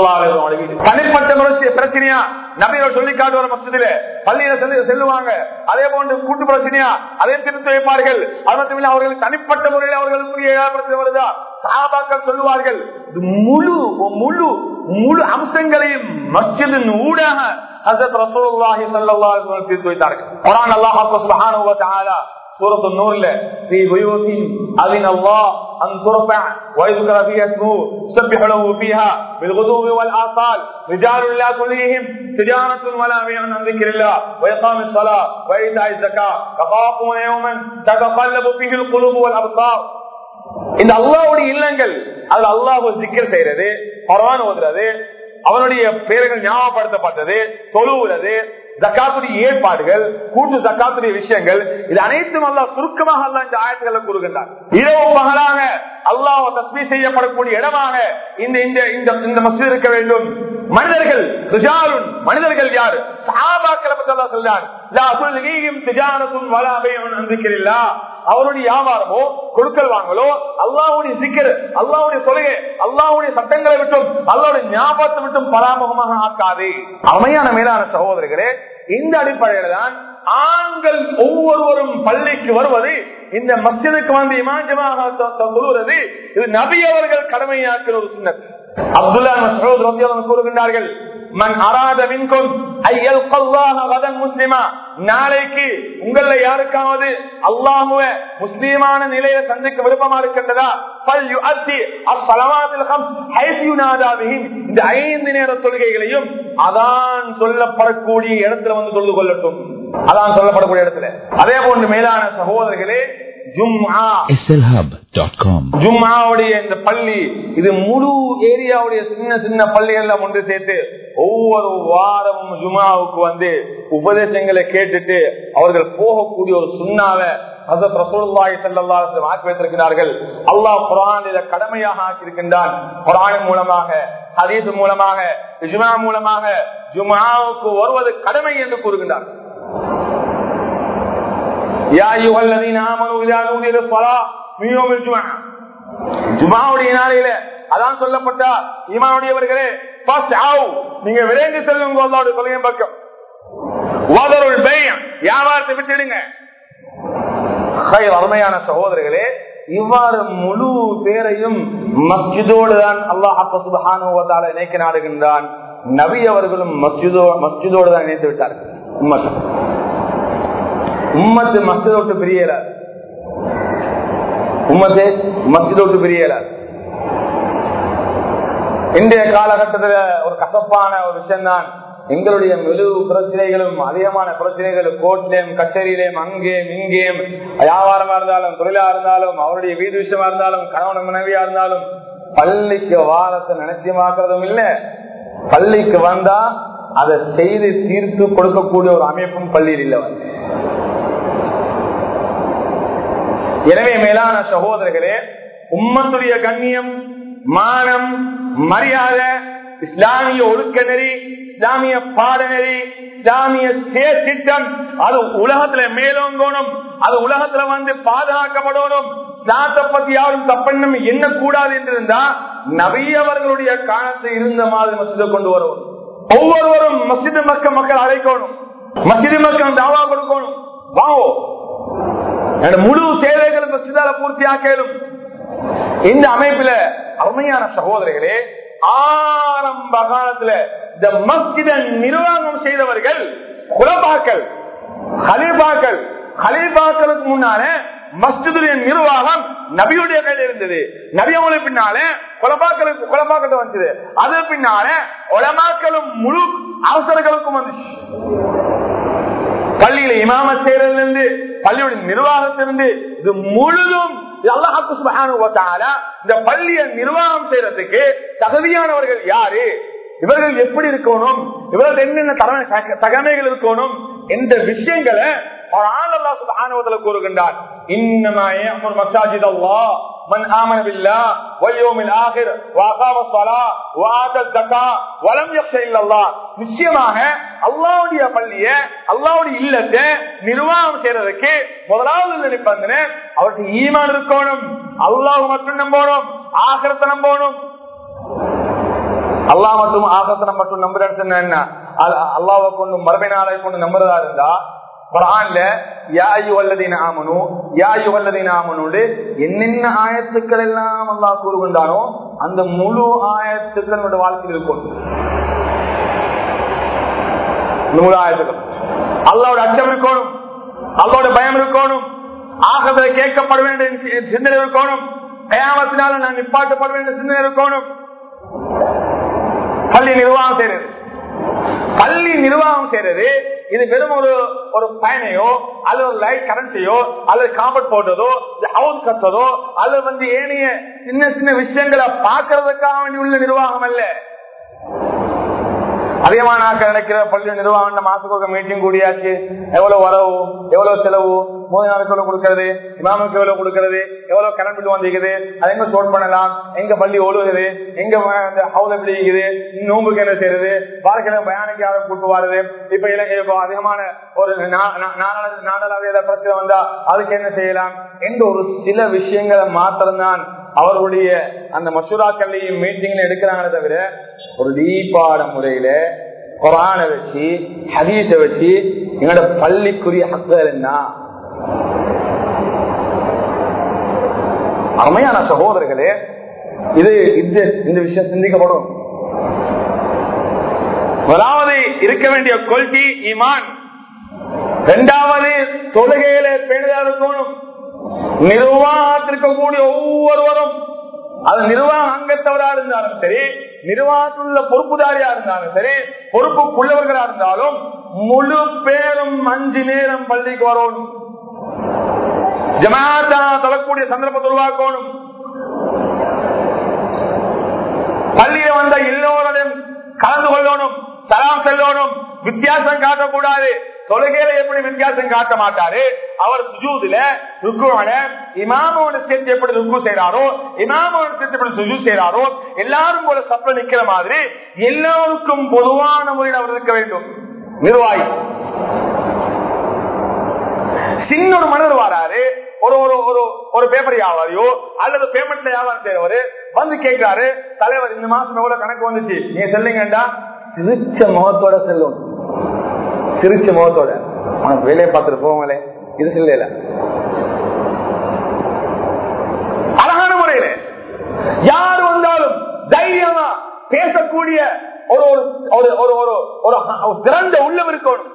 வீடு தனிப்பட்ட முறை பிரச்சனையா நபியோட சொல்லி காட்டுவார் மஸ்ஜிதில பள்ளியில செல்லு செல்லுவாங்க அதே போன்று கூட்டு பிரச்சனையா அதே திருத்தி வைப்பார்கள் அது மட்டும் அவர்கள் தனிப்பட்ட முறையில் அவர்களுக்குரிய பிரச்சனை வருதா சாபாக்கள் சொல்லுவார்கள் இது முழு முழு முழு அம்சங்களையும் மஸ்ஜிதின் ஊடாக ஹசரத் ரசூலுல்லாஹி ஸல்லல்லாஹு அலைஹி வஸல்லம் தீர்த்து வைத்தார்கள் குர்ஆன் அல்லாஹ் சுப்ஹானஹு வ தஆலா سورة النور في بيوت أذن الله أن ترفع ويذكر فيها اسمه سبح له فيها بالغدو والآصال رجال لا تلهيهم تجارة ولا بيع عن ذكر الله وإقام الصلاة وإيتاء الزكاة يخافون يوما تتقلب فيه القلوب والأبصار இந்த அல்லாவுடைய இல்லங்கள் அதுல அல்லாஹு சிக்கல் செய்யறது பரவான ஓதுறது அவனுடைய பெயர்கள் ஞாபகப்படுத்தப்பட்டது தொழுவுறது ஜக்காத்துடைய ஏற்பாடுகள் கூட்டு ஜக்காத்துடைய விஷயங்கள் இது அனைத்தும் அல்லா சுருக்கமாக அல்ல இந்த ஆயத்துக்களை கூறுகின்றார் இரவு பகலாக அல்லாஹ் தஸ்மி செய்யப்படக்கூடிய இடமாக இந்த இந்த இந்த இந்த மசூத் இருக்க வேண்டும் மனிதர்கள் ரிஜாலுன் மனிதர்கள் யார் சஹாபாக்களை பற்றி அல்லாஹ் சொல்றார் லா துல்ஹீஹிம் திஜாரத்துன் வலா பைஉன் அன் திக்ரில்லா அவருடைய வியாபாரமோ கொடுக்கல் வாங்கலோ அல்லாஹ்வுடைய சிக்கர் அல்லாஹ்வுடைய தொழுகை அல்லாஹ்வுடைய சட்டங்களை விட்டும் அல்லாஹ்வுடைய ஞாபகத்தை விட்டும் பராமுகமாக ஆக்காது அருமையான மேலான சகோதரர்களே இந்த அடிப்படையில தான் ஆண்கள் ஒவ்வொருவரும் பள்ளிக்கு வருவது இந்த மஸ்ஜிதுக்கு வந்து இமாஞ்சமாக சொல்லுவது இது நபி அவர்கள் கடமையாக்கிற ஒரு சின்னம் அப்துல்லா மசூத் ரபியாளன் கூறுகின்றார்கள் மன் அராத மின்கும் ஐயல் கல்லாஹ் முஸ்லிமா நாளைக்கு உங்கள யாருக்காவது அல்லாஹுவ முஸ்லீமான நிலையில சந்திக்க விருப்பமா இருக்கின்றதா பல் யுஅத்தி அஸ்ஸலவாத்தில் ஹம்ஸ் ஹைஸ் யுனாதா பிஹிம் இந்த ஐந்து நேர தொழுகைகளையும் அதான் சொல்லப்படக்கூடிய இடத்துல வந்து சொல்லிக் கொள்ளட்டும் அதான் சொல்லப்படக்கூடிய இடத்துல அதே போன்று மேலான சகோதரர்களே ஜும்ஆ slhub.com ஜும்மாவுடைய இந்த பள்ளி இது முழு ஏரியாவுடைய சின்ன சின்ன பள்ளிகள்ல ஒன்று சேர்த்து ஒவ்வொரு வாரமும் ஜும்மாவுக்கு வந்து உபதேசங்களை கேட்டுட்டு அவர்கள் போகக்கூடிய ஒரு சுண்ணாவை ஆக்கி வைத்திருக்கிறார்கள் அல்லாஹ் குரான் இதை கடமையாக ஆக்கியிருக்கின்றான் குரான் மூலமாக ஹதீஸ் மூலமாக ஜுமா மூலமாக ஜுமாவுக்கு வருவது கடமை என்று கூறுகின்றார் يا أيها الذين آمنوا إذا نودي للصلاة من يوم الجمعة ஜுமாவுடைய நாளையில அதான் சொல்லப்பட்டா ஈமானுடையவர்களே நீங்க விரைந்து செல்லுங்க அல்லாவுடைய கொள்கையின் பக்கம் வதருள் பயம் வியாபாரத்தை விட்டுடுங்க அருமையான சகோதரர்களே இவ்வாறு முழு பேரையும் மஸ்ஜிதோடு தான் அல்லாஹால இணைக்க நாடுகின்றான் நபி அவர்களும் மஸ்ஜிதோ மஸ்ஜிதோடு தான் இணைத்து விட்டார்கள் உம்மத்து உம்மத்து மஸ்ஜித விட்டு பிரியலார் உம்மத்து மஸ்ஜித விட்டு பிரியலார் இன்றைய காலகட்டத்துல ஒரு கசப்பான ஒரு விஷயம்தான் எங்களுடைய முழு பிரச்சனைகளும் அதிகமான பிரச்சனைகள் கோர்ட்லயும் கச்சேரியிலையும் அங்கேயும் இங்கேயும் வியாபாரமா இருந்தாலும் தொழிலா இருந்தாலும் அவருடைய வீடு விஷயமா இருந்தாலும் கணவன் மனைவியா இருந்தாலும் பள்ளிக்கு வாரத்தை நினைச்சியமாக்குறதும் இல்ல பள்ளிக்கு வந்தா அதை செய்து தீர்த்து கொடுக்கக்கூடிய ஒரு அமைப்பும் பள்ளியில் இல்லை வந்து எனவே மேலான சகோதரர்களே உம்மத்துடைய கண்ணியம் மானம் மரியாதை இஸ்லாமிய ஒழுக்க நெறி இஸ்லாமிய பாடநெறி இஸ்லாமிய செயற்திட்டம் அது உலகத்துல மேலோங்கணும் அது உலகத்துல வந்து பாதுகாக்கப்படணும் இஸ்லாத்தை பத்தி யாரும் தப்பெண்ணம் என்ன கூடாது என்று இருந்தா நபியவர்களுடைய காலத்தில் இருந்த மாதிரி மசித கொண்டு வரணும் ஒவ்வொருவரும் மசித மக்கள் மக்கள் அழைக்கணும் மசித மக்கள் தாவா கொடுக்கணும் வாங்கோ என்னோட முழு சேவைகளும் மசிதால பூர்த்தி ஆக்கலும் இந்த அமைப்புல அருமையான சகோதரர்களே ஆரம்ப காலத்துல இந்த மஸ்ஜித நிர்வாகம் செய்தவர்கள் குலபாக்கள் ஹலீபாக்கள் ஹலீபாக்களுக்கு முன்னால மஸ்ஜிதுடைய நிர்வாகம் நபியுடைய கையில் இருந்தது நபியவங்களுக்கு பின்னால குலபாக்களுக்கு குலபாக்கத்தை வந்துச்சு அது பின்னால உலமாக்களும் முழு அவசரங்களுக்கும் வந்துச்சு பள்ளியில இமாம செய்யறதுல இருந்து பள்ளியுடைய நிர்வாகத்திலிருந்து இது முழுதும் அல்லாஹு சுப்ஹானஹு வ தஆலா இந்த பள்ளியை நிர்வாகம் செய்யறதுக்கு தகுதியானவர்கள் யாரு இவர்கள் எப்படி இருக்கணும் இவர்கள் என்னென்ன தர- தகமைகள் இருக்கணும் என்ற விஷயங்களை ஒரு ஆள் அல்லா சுபானுவதில் கூறுகின்றார் இன்னமா يأمر مساجد الله من آمن بالله واليوم الآخر وأقام الصلاة وآتى الزكاة ولم يخش إلا الله நிச்சயமாக அல்லாவுடைய பள்ளிய அல்லாவுடைய இல்லத்தை நிர்வாகம் செய்யறதுக்கு முதலாவது நினைப்பாங்க அவருக்கு ஈமான் இருக்கணும் அல்லாஹ் மட்டும் நம்பணும் ஆகரத்தை நம்பணும் அல்லாஹ் மட்டும் ஆகத்தனை மட்டும் நம்புறது என்ன அல்- அல்லாஹ்வை கொண்டு மரபை நாளை கொண்டு நம்புறதா இருந்தா குரான்ல யாயு வல்லதீன ஆமனு யாயு வல்லதீன ஆமனோடு என்னென்ன ஆயத்துக்கள் எல்லாம் அல்லாஹ் கூறுகின்றானோ அந்த முழு ஆயத்துக்கள் நம்முடைய வாழ்க்கையில் இருக்கும் இந்த முழு ஆயத்துக்கள் அல்லாவோட அச்சம் இருக்கணும் அல்லாவோட பயம் இருக்கணும் ஆகத்துல கேட்கப்பட வேண்டிய சிந்தனை இருக்கணும் கயாமத்தினால நான் நிப்பாட்டப்பட வேண்டிய சிந்தனை இருக்கணும் பள்ளி நிர்வாகம் செய்யறது பள்ளி நிர்வாகம் செய்யறது இது வெறும் ஒரு ஒரு பயனையோ அல்லது ஒரு லைட் கரண்டையோ அல்லது காம்பட் போட்டதோ ஹவுஸ் கட்டுறதோ அல்லது வந்து ஏனைய சின்ன சின்ன விஷயங்களை பார்க்கறதுக்காக வேண்டி உள்ள நிர்வாகம் அல்ல அதிகமான நாட்கள் நினைக்கிற பள்ளி நிர்வாகம் மாசத்துக்கு ஒரு மீட்டிங் கூடியாச்சு எவ்வளவு வரவு எவ்வளவு செலவு மூணு நாளைக்கு எவ்வளவு கொடுக்கறது இமாமுக்கு எவ்வளவு கொடுக்கறது எவ்வளவு கரண்ட் பில் வந்திருக்குது அது எங்க ஸ்டோர் பண்ணலாம் எங்க பள்ளி ஒழுகுது எங்க ஹவுஸ் எப்படி இருக்குது நோம்புக்கு என்ன செய்யறது வாழ்க்கையில பயானுக்கு யாரை கூட்டு வாருது இப்ப இலங்கை இப்போ அதிகமான ஒரு நாடளாவிய பிரச்சனை வந்தா அதுக்கு என்ன செய்யலாம் என்ற ஒரு சில விஷயங்களை மாத்திரம்தான் அவர்களுடைய அந்த மசூராக்கள்லையும் மீட்டிங்ல எடுக்கிறாங்களே தவிர ஒரு டீப்பான முறையில குரான வச்சு ஹதீஸ வச்சு எங்களோட பள்ளிக்குரிய ஹக்குகள் என்ன அருமையான சகோதரர்களே இது இந்த இந்த விஷயம் சிந்திக்கப்படும் முதலாவது இருக்க வேண்டிய கொள்கை ஈமான் இரண்டாவது தொழுகையில பேணுதா இருக்கணும் நிர்வாகத்திற்கக்கூடிய ஒவ்வொருவரும் அது நிர்வாக அங்கத்தவரா இருந்தாலும் சரி நிர்வாகத்தில் உள்ள பொறுப்புதாரியா இருந்தாலும் சரி பொறுப்புக்குள்ளவர்களா இருந்தாலும் முழு பேரும் அஞ்சு நேரம் பள்ளிக்கு வரணும் ஜமாத்தா தொழக்கூடிய சந்தர்ப்பத்தை உருவாக்கணும் பள்ளியில வந்த எல்லோருடன் கலந்து கொள்ளணும் சலாம் செல்லணும் வித்தியாசம் காட்டக்கூடாது தொழுகையில எப்படி வித்தியாசம் காட்ட மாட்டாரு அவர் சுஜூதுல ருக்குவான இமாமோட சேர்த்து எப்படி ருக்கு செய்யறாரோ இமாமோட சேர்த்து எப்படி சுஜூ செய்யறாரோ எல்லாரும் போல சப்ப நிக்கிற மாதிரி எல்லோருக்கும் பொதுவான முறையில் அவர் இருக்க வேண்டும் நிர்வாகி சின்ன ஒரு மனிதர் வராரு ஒரு ஒரு ஒரு ஒரு பேப்பர் வியாபாரியோ அல்லது பேமெண்ட்ல வியாபாரம் செய்யறவரு வந்து கேட்கிறாரு தலைவர் இந்த மாசம் எவ்வளவு கணக்கு வந்துச்சு நீங்க சொல்லுங்கடா சிரிச்ச முகத்தோட செல்லும் சிரிச்ச முகத்தோட உனக்கு வேலையை பார்த்துட்டு போவாங்களே இது இல்ல அழகான முறையில யார் வந்தாலும் தைரியமா பேசக்கூடிய ஒரு ஒரு ஒரு ஒரு ஒரு ஒரு திறந்த உள்ளம் இருக்கணும்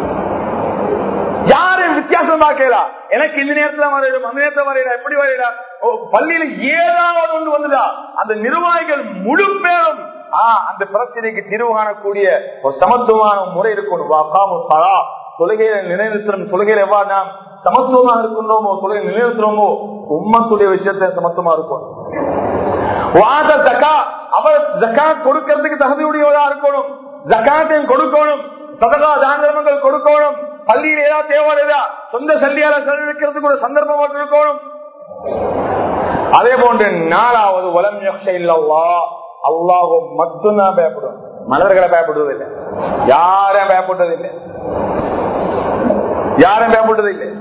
யாரும் வித்தியாசம் பார்க்கலாம் எனக்கு இந்த நேரத்துல வரையிடும் அந்த நேரத்துல வரையிடா எப்படி வரையிடா ஓ, பள்ளியில ஏதாவது ஒன்று வந்துதா அந்த நிர்வாகிகள் முழு பேரும் ஆ, அந்த பிரச்சனைக்கு தீர்வு காணக்கூடிய ஒரு சமத்துவமான முறை இருக்கணும் வாக்காமு சரா தொழுகையில நிலைநிறுத்தணும் தொழுகையில எவ்வாறு நாம் சமத்துவமா இருக்கின்றோமோ தொழுகை நிலைநிறுத்துறோமோ உம்மத்துடைய விஷயத்துல சமத்துவமா இருக்கும் வாத ஜக்கா அவர் ஜக்காத் கொடுக்கறதுக்கு தகுதியுடையவரா இருக்கணும் ஜக்காத்தையும் கொடுக்கணும் சதகா தாந்திரமங்கள் கொடுக்கணும் பள்ளியில் ஏதாவது தேவையா சொந்த சல்லியால செலவழிக்கிறதுக்கு ஒரு சந்தர்ப்பம் மட்டும் இருக்கணும் அதே போன்று நாலாவது வலம் இல்லவா அல்லாஹும் மட்டும்தான் பயப்படும் மனிதர்களை பயப்படுவதில்லை யாரும் பயப்படுவதில்லை யாரும் பயப்படுவதில்லை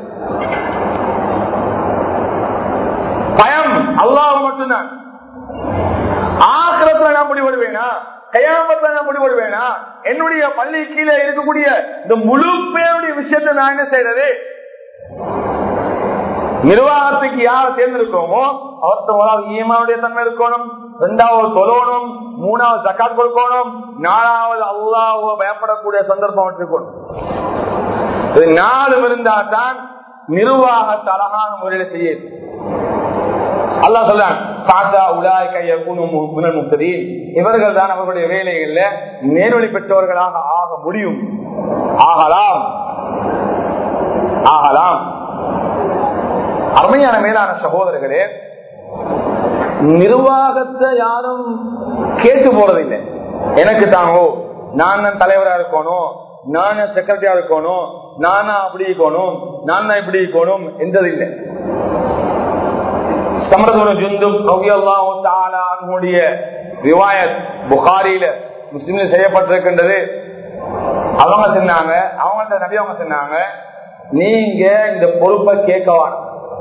பயம் அல்லாஹ் மட்டும்தான் ஆக்கிரத்துல நான் முடிவெடுவேனா கையாமத்துல நான் முடிவெடுவேனா என்னுடைய பள்ளி கீழே இருக்கக்கூடிய இந்த முழு பேருடைய விஷயத்தை நான் என்ன செய்யறது நிர்வாகத்துக்கு யார் தேர்ந்தெடுக்கோமோ அவர்த்த முதலாவது ஈமாவுடைய தன்மை இருக்கணும் ரெண்டாவது சொல்லணும் மூணாவது ஜக்காத் கொடுக்கணும் நாலாவது அல்லாஹோ பயப்படக்கூடிய சந்தர்ப்பம் இருக்கணும் இது நாலு இருந்தா தான் நிர்வாகத்தை அழகான முறையில செய்யுது அல்லா சொல்றான் பாத்தா உலாய் கையி இவர்கள் தான் அவர்களுடைய வேலைகள்ல நேர்வழி பெற்றவர்களாக ஆக முடியும் ஆகலாம் ஆகலாம் அருமையான மேலான சகோதரர்களே நிர்வாகத்தை யாரும் கேட்டு போறதில்லை எனக்கு தாங்கோ நான் தான் தலைவரா இருக்கணும் நான் செக்ரட்டரியா இருக்கணும் நானா அப்படி இருக்கணும் நான் தான் இப்படி இருக்கணும் என்றது இல்லை புகாரியில முஸ்லிம்ல செய்யப்பட்டிருக்கின்றது அவங்க சொன்னாங்க அவங்கள்ட்ட நபி அவங்க சொன்னாங்க நீங்க இந்த பொறுப்பை கேட்கவான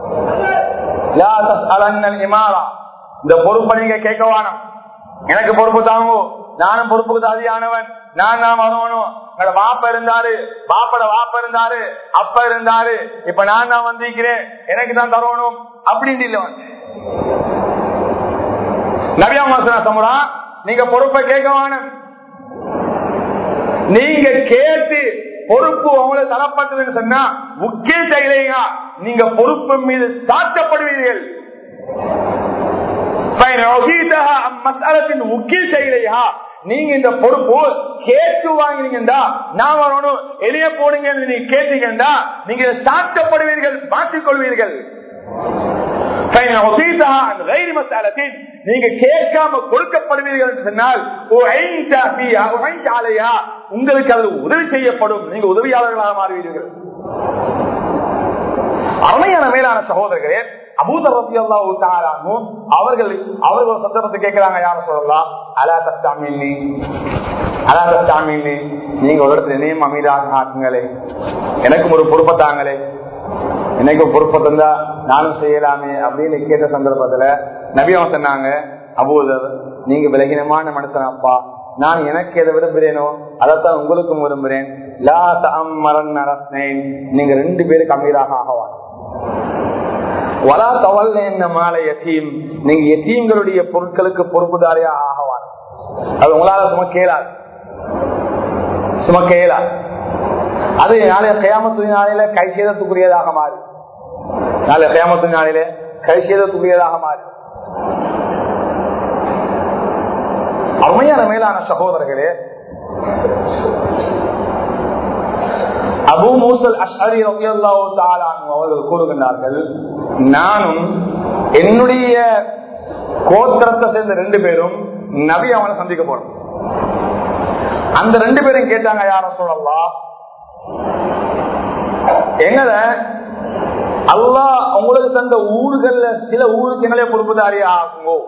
இந்த பொறுப்பை நீங்க கேட்கவானம் எனக்கு பொறுப்பு தாங்கோ நானும் பொறுப்புக்கு தகுதியானவன் நான் தான் வரணும் என்னோட வாப்ப இருந்தாரு வாப்பட வாப்ப இருந்தாரு அப்ப இருந்தாரு இப்ப நான் தான் வந்திருக்கிறேன் எனக்கு தான் தரணும் அப்படின்னு இல்ல வந்து நவியாமாசனா சமுடா நீங்க பொறுப்பை கேட்க வேணும் நீங்க கேட்டு பொறுப்பு உங்களுக்கு தரப்பட்டதுன்னு சொன்னா முக்கிய செயலையா நீங்க பொறுப்பு மீது சாட்டப்படுவீர்கள் முக்கிய செயலையா நீங்க இந்த பொறுப்பு கேட்டு வாங்கினீங்கடா நான் வரணும் எளிய போனீங்க நீங்க கேட்டீங்கடா நீங்க சாட்டப்படுவீர்கள் மாற்றிக் கொள்வீர்கள் நீங்க கேட்காம கொடுக்கப்படுவீர்கள் என்று சொன்னால் உங்களுக்கு அதில் உதவி செய்யப்படும் நீங்க உதவியாளர்களாக மாறுவீர்கள் அருமையான மேலான சகோதரர்களே அவர்கள் அவர்கள் சந்தர்ப்பத்தை கேட்கிறாங்க யார சொல்லலாம் அலா தஸ்தாமி அலா தஸ்தாமி நீங்க ஒரு இடத்துல இணையம் அமைதியாக ஆக்குங்களே எனக்கும் ஒரு பொறுப்பை தாங்களே எனக்கு பொறுப்பை தந்தா நானும் செய்யலாமே அப்படின்னு கேட்ட சந்தர்ப்பத்துல நபியம் சொன்னாங்க அபூதர் நீங்க விலகினமான மனுஷன் அப்பா நான் எனக்கு எதை விரும்புகிறேனோ அதைத்தான் உங்களுக்கும் விரும்புகிறேன் லா தமரன் நீங்க ரெண்டு பேருக்கு அமீராக ஆகவான் வலா தவல் என்ன மாலை எத்தீம் நீங்க எத்தீம்களுடைய பொருட்களுக்கு பொறுப்புதாரியா ஆகவான் அது உங்களால சுமக்க இயலாது சுமக்க இயலாது அது நாளைய கயாமத்து நாளையில கை சேதத்துக்குரியதாக மாறி நாளைய கயாமத்து நாளையில கை சேதத்துக்குரியதாக மாறி அருமையான மேலான சகோதரர்களே அபு மூசல் அஷ்அரி அவர்கள் கூறுகின்றார்கள் நானும் என்னுடைய கோத்திரத்தை சேர்ந்த ரெண்டு பேரும் நபி அவனை சந்திக்க போறோம் அந்த ரெண்டு பேரும் கேட்டாங்க யார சொல்லலாம் எங்கத அல்லா உங்களுக்கு தந்த ஊர்கள்ல சில ஊருக்கு எங்களே பொறுப்புதாரியா ஆகுங்கோ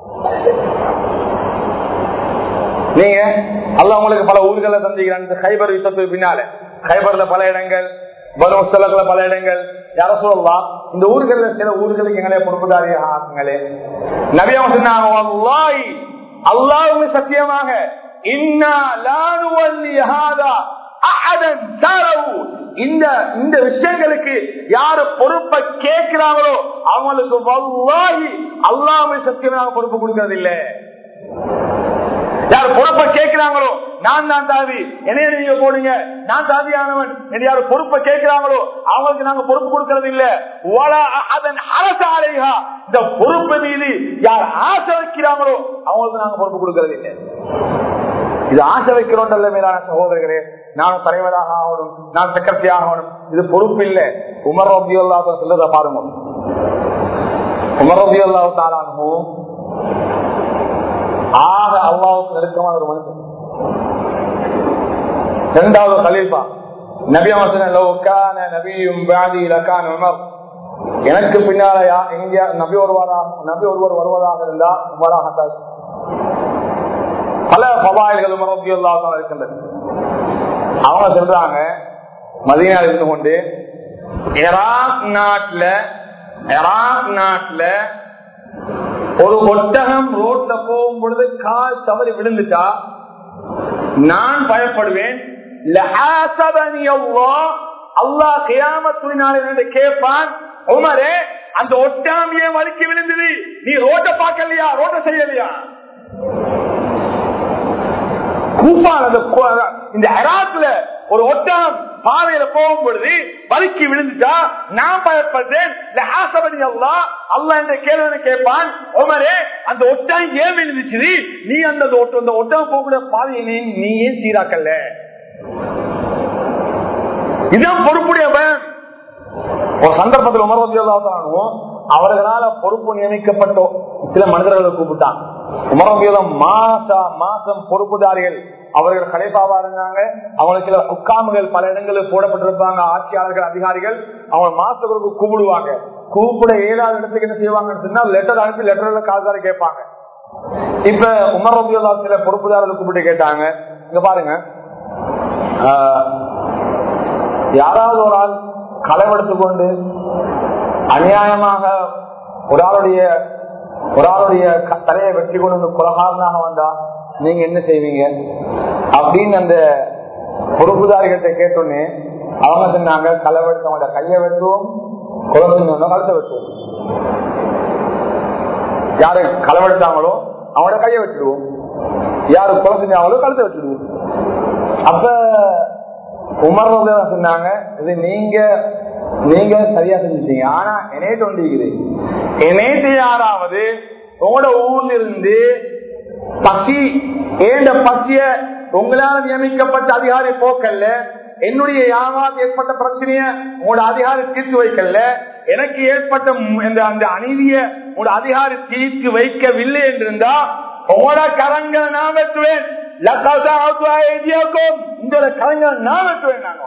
நீங்க அல்ல உங்களுக்கு பல ஊர்களை சந்திக்கிறான் ஹைபர் யுத்தத்துக்கு பின்னால ஹைபர்ல பல இடங்கள் பருவஸ்தலத்துல பல இடங்கள் யார சொல்லலாம் இந்த ஊர்கள்ல சில ஊர்களுக்கு எங்களே பொறுப்புதாரியாக ஆக்குங்களே நபியம் சொன்னாங்க அல்லாவுமே சத்தியமாக இந்த இந்த விஷயங்களுக்கு யாரு பொறுப்பை கேட்கிறாங்களோ அவங்களுக்கு வல்லாஹி அல்லாமே சத்தியமாக பொறுப்பு கொடுக்கறது இல்லை யார் பொறுப்பை கேட்கிறாங்களோ நான் தான் தாவி என்னைய நீங்க போடுங்க நான் தாதியானவன் என்று யார் பொறுப்பை கேட்கிறாங்களோ அவங்களுக்கு நாங்க பொறுப்பு கொடுக்கறது இல்ல வலா அதன் அரசு ஆலையா இந்த பொறுப்பு மீது யார் ஆசை வைக்கிறாங்களோ அவங்களுக்கு நாங்க பொறுப்பு கொடுக்கறது இல்லை இது ஆசை வைக்கிறோம் அல்ல மேலான சகோதரர்களே நான் தலைவராக ஆகணும் நான் செக்ரட்டரி ஆகணும் இது பொறுப்பு இல்லை உமர் ரபி அல்லா சொல்றத பாருங்க உமர் ரபி அல்லா தாலானும் ஆக அல்லாவுக்கு நெருக்கமான ஒரு மனுஷன் இரண்டாவது கலீஃபா நபி அவசன நபியும் பாதி லக்கான் உமர் எனக்கு பின்னால யா- எங்க நபி ஒருவரா நபி ஒருவர் வருவதாக இருந்தா உமராக பல பபாயில்கள் உமரபியுல்லாதான் இருக்கின்றது அவங்க சொல்றாங்க மதியனால் இருந்து கொண்டு ஈராக் நாட்டுல ஈராக் நாட்டுல ஒரு ஒட்டகம் ரோட்ல போகும் பொழுது கால் தவறி விழுந்துட்டா நான் பயப்படுவேன் லஹாசபனி அல்லாஹ், அல்லாஹ் கியாமத்துனால என்று கேட்பான் உமரே அந்த ஒட்டாமியே வலிக்கு விழுந்தது நீ ரோட்ட பார்க்கலையா ரோட்ட செய்யலையா கூப்பான் அந்த கு- இந்த அராத்துல ஒரு ஒட்டகம் பாதையில போகும் பொழுது வலிக்கு விழுந்துட்டா நான் பயப்படுறேன் லஹாசபனி அல்லாஹ், அல்லாஹ் என்ற கேள்வி கேட்பான் உமரே அந்த ஒட்டகம் ஏன் விழுந்துச்சு நீ அந்த ஒட்ட- அந்த ஒட்டகம் போகக்கூடிய பாதையை நீ நீ ஏன் சீராக்கல்ல இதுதான் பொறுப்புடைய பயம் ஒரு சந்தர்ப்பத்தில் உமரபியதானும் அவர்களால பொறுப்பு நியமிக்கப்பட்ட சில மனிதர்களை கூப்பிட்டான் உமரபியதம் மாசா மாசம் பொறுப்புதாரிகள் அவர்கள் கடைப்பாவா இருந்தாங்க அவங்களுக்கு சில உட்காமுகள் பல இடங்களில் போடப்பட்டிருப்பாங்க ஆட்சியாளர்கள் அதிகாரிகள் அவங்க மாசத்துக்கு கூப்பிடுவாங்க கூப்பிட ஏழாவது இடத்துக்கு என்ன செய்வாங்கன்னு சொன்னா லெட்டர் அனுப்பி லெட்டர்ல காசுதாரி கேட்பாங்க இப்ப உமர் ரபியுல்லா சில பொறுப்புதாரர்கள் கூப்பிட்டு கேட்டாங்க இங்க பாருங்க ஆஹ், யாராவது ஒரு ஆள் களவெடுத்து கொண்டு அநியாயமாக ஒரு ஆளுடைய ஒரு ஆளுடைய க- தலையை வெட்டி கொண்டு வந்து கொலகாரனாக வந்தா நீங்க என்ன செய்வீங்க அப்படின்னு அந்த பொறுப்புதாரிகிட்ட கேட்டோன்னே அவங்க சொன்னாங்க களவெடுத்தவங்க கையை வெட்டுவோம் கொலை செஞ்சவங்க கழுத்தை வெட்டுவோம் யாரு களவெடுத்தாங்களோ அவங்களோட கையை வெட்டிடுவோம் யாரு கொலை செஞ்சாங்களோ கழுத்தை வெட்டிடுவோம் அப்ப உமர் ரலியல்லாஹு சொன்னாங்க இது நீங்க நீங்க சரியா செஞ்சுட்டீங்க ஆனா என்னேட்டு ஒன்றிக்குது என்னேட்டு யாராவது உங்களோட ஊர்ல இருந்து பசி ஏண்ட பசிய உங்களால நியமிக்கப்பட்ட அதிகாரி போக்கல்ல என்னுடைய யாராவது ஏற்பட்ட பிரச்சனைய உங்களோட அதிகாரி தீர்த்து வைக்கல எனக்கு ஏற்பட்ட ம்- இந்த அந்த அநீதிய உங்களோட அதிகாரி தீர்த்து வைக்கவில்லை என்றிருந்தா உங்களோட கரங்களை நான் வெட்டுவேன் லக்காசாவது ஐடியாக்கும் உங்களோட கரங்களை நான் வெட்டுவேன் நாங்க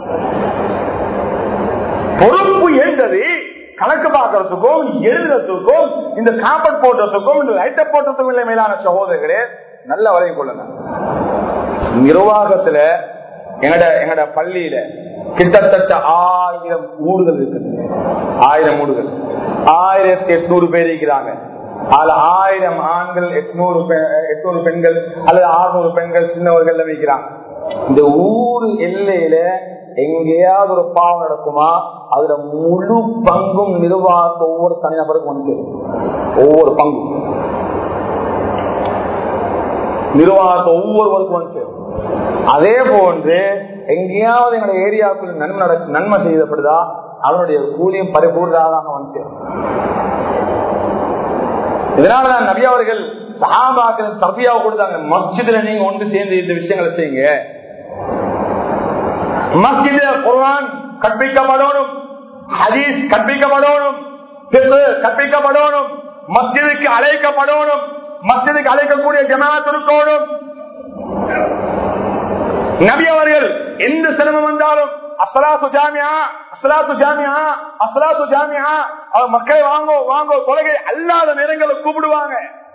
பொறுப்பு என்றது கணக்கு பார்க்கறதுக்கும் எழுதுறதுக்கும் இந்த காப்பட் போடுறதுக்கும் இந்த லைட்ட போடுறதுக்கும் இல்லை மேலான சகோதரர்களே நல்ல வரையும் கொள்ளுங்க நிர்வாகத்துல எங்கட எங்கட பள்ளியில கிட்டத்தட்ட ஆயிரம் ஊடுகள் இருக்குது ஆயிரம் ஊடுகள் ஆயிரத்தி எட்நூறு பேர் இருக்கிறாங்க அதுல ஆயிரம் ஆண்கள் எட்நூறு பெ- எட்நூறு பெண்கள் அல்லது ஆறுநூறு பெண்கள் சின்னவர்கள் வைக்கிறாங்க இந்த ஊர் எல்லையில எங்கேயாவது ஒரு பாவம் நடக்குமா அதுல முழு பங்கும் நிர்வாகத்தை ஒவ்வொரு தனிநபருக்கும் வந்து சேரும். ஒவ்வொரு பங்கும் நிர்வாகத்தை ஒவ்வொருவருக்கும் வந்து சேரும். அதே போன்று எங்கேயாவது எங்களுடைய ஏரியாவுக்குள்ள நன்மை நட- நன்மை செய்யப்படுதா அதனுடைய கூலியும் பரிபூர்ணமாக வந்து சேரும். இதனாலதான் நபி அவர்கள் சஹாபாக்கள் தர்பியாவை கொடுத்தாங்க மஸ்ஜிதுல நீங்க ஒன்று சேர்ந்து இந்த விஷயங்களை செய்யுங்க மஸ்ஜித குர்ஆன் கற்பிக்கப்படணும் ஹதீஸ் கற்பிக்கப்படணும் பிறகு கற்பிக்கப்படணும் மஸ்ஜிதுக்கு அழைக்கப்படணும் மஸ்ஜிதுக்கு அழைக்கக்கூடிய ஜமாத் இருக்கணும் நபி அவர்கள் எந்த சிரமம் வந்தாலும் அஸ்லாத்து ஜாமியா அஸ்லாத்து ஜாமியா அஸ்லாத்து ஜாமியா அவர் மக்களை வாங்கோ வாங்கோ தொலைகை அல்லாத நேரங்களை கூப்பிடுவாங்க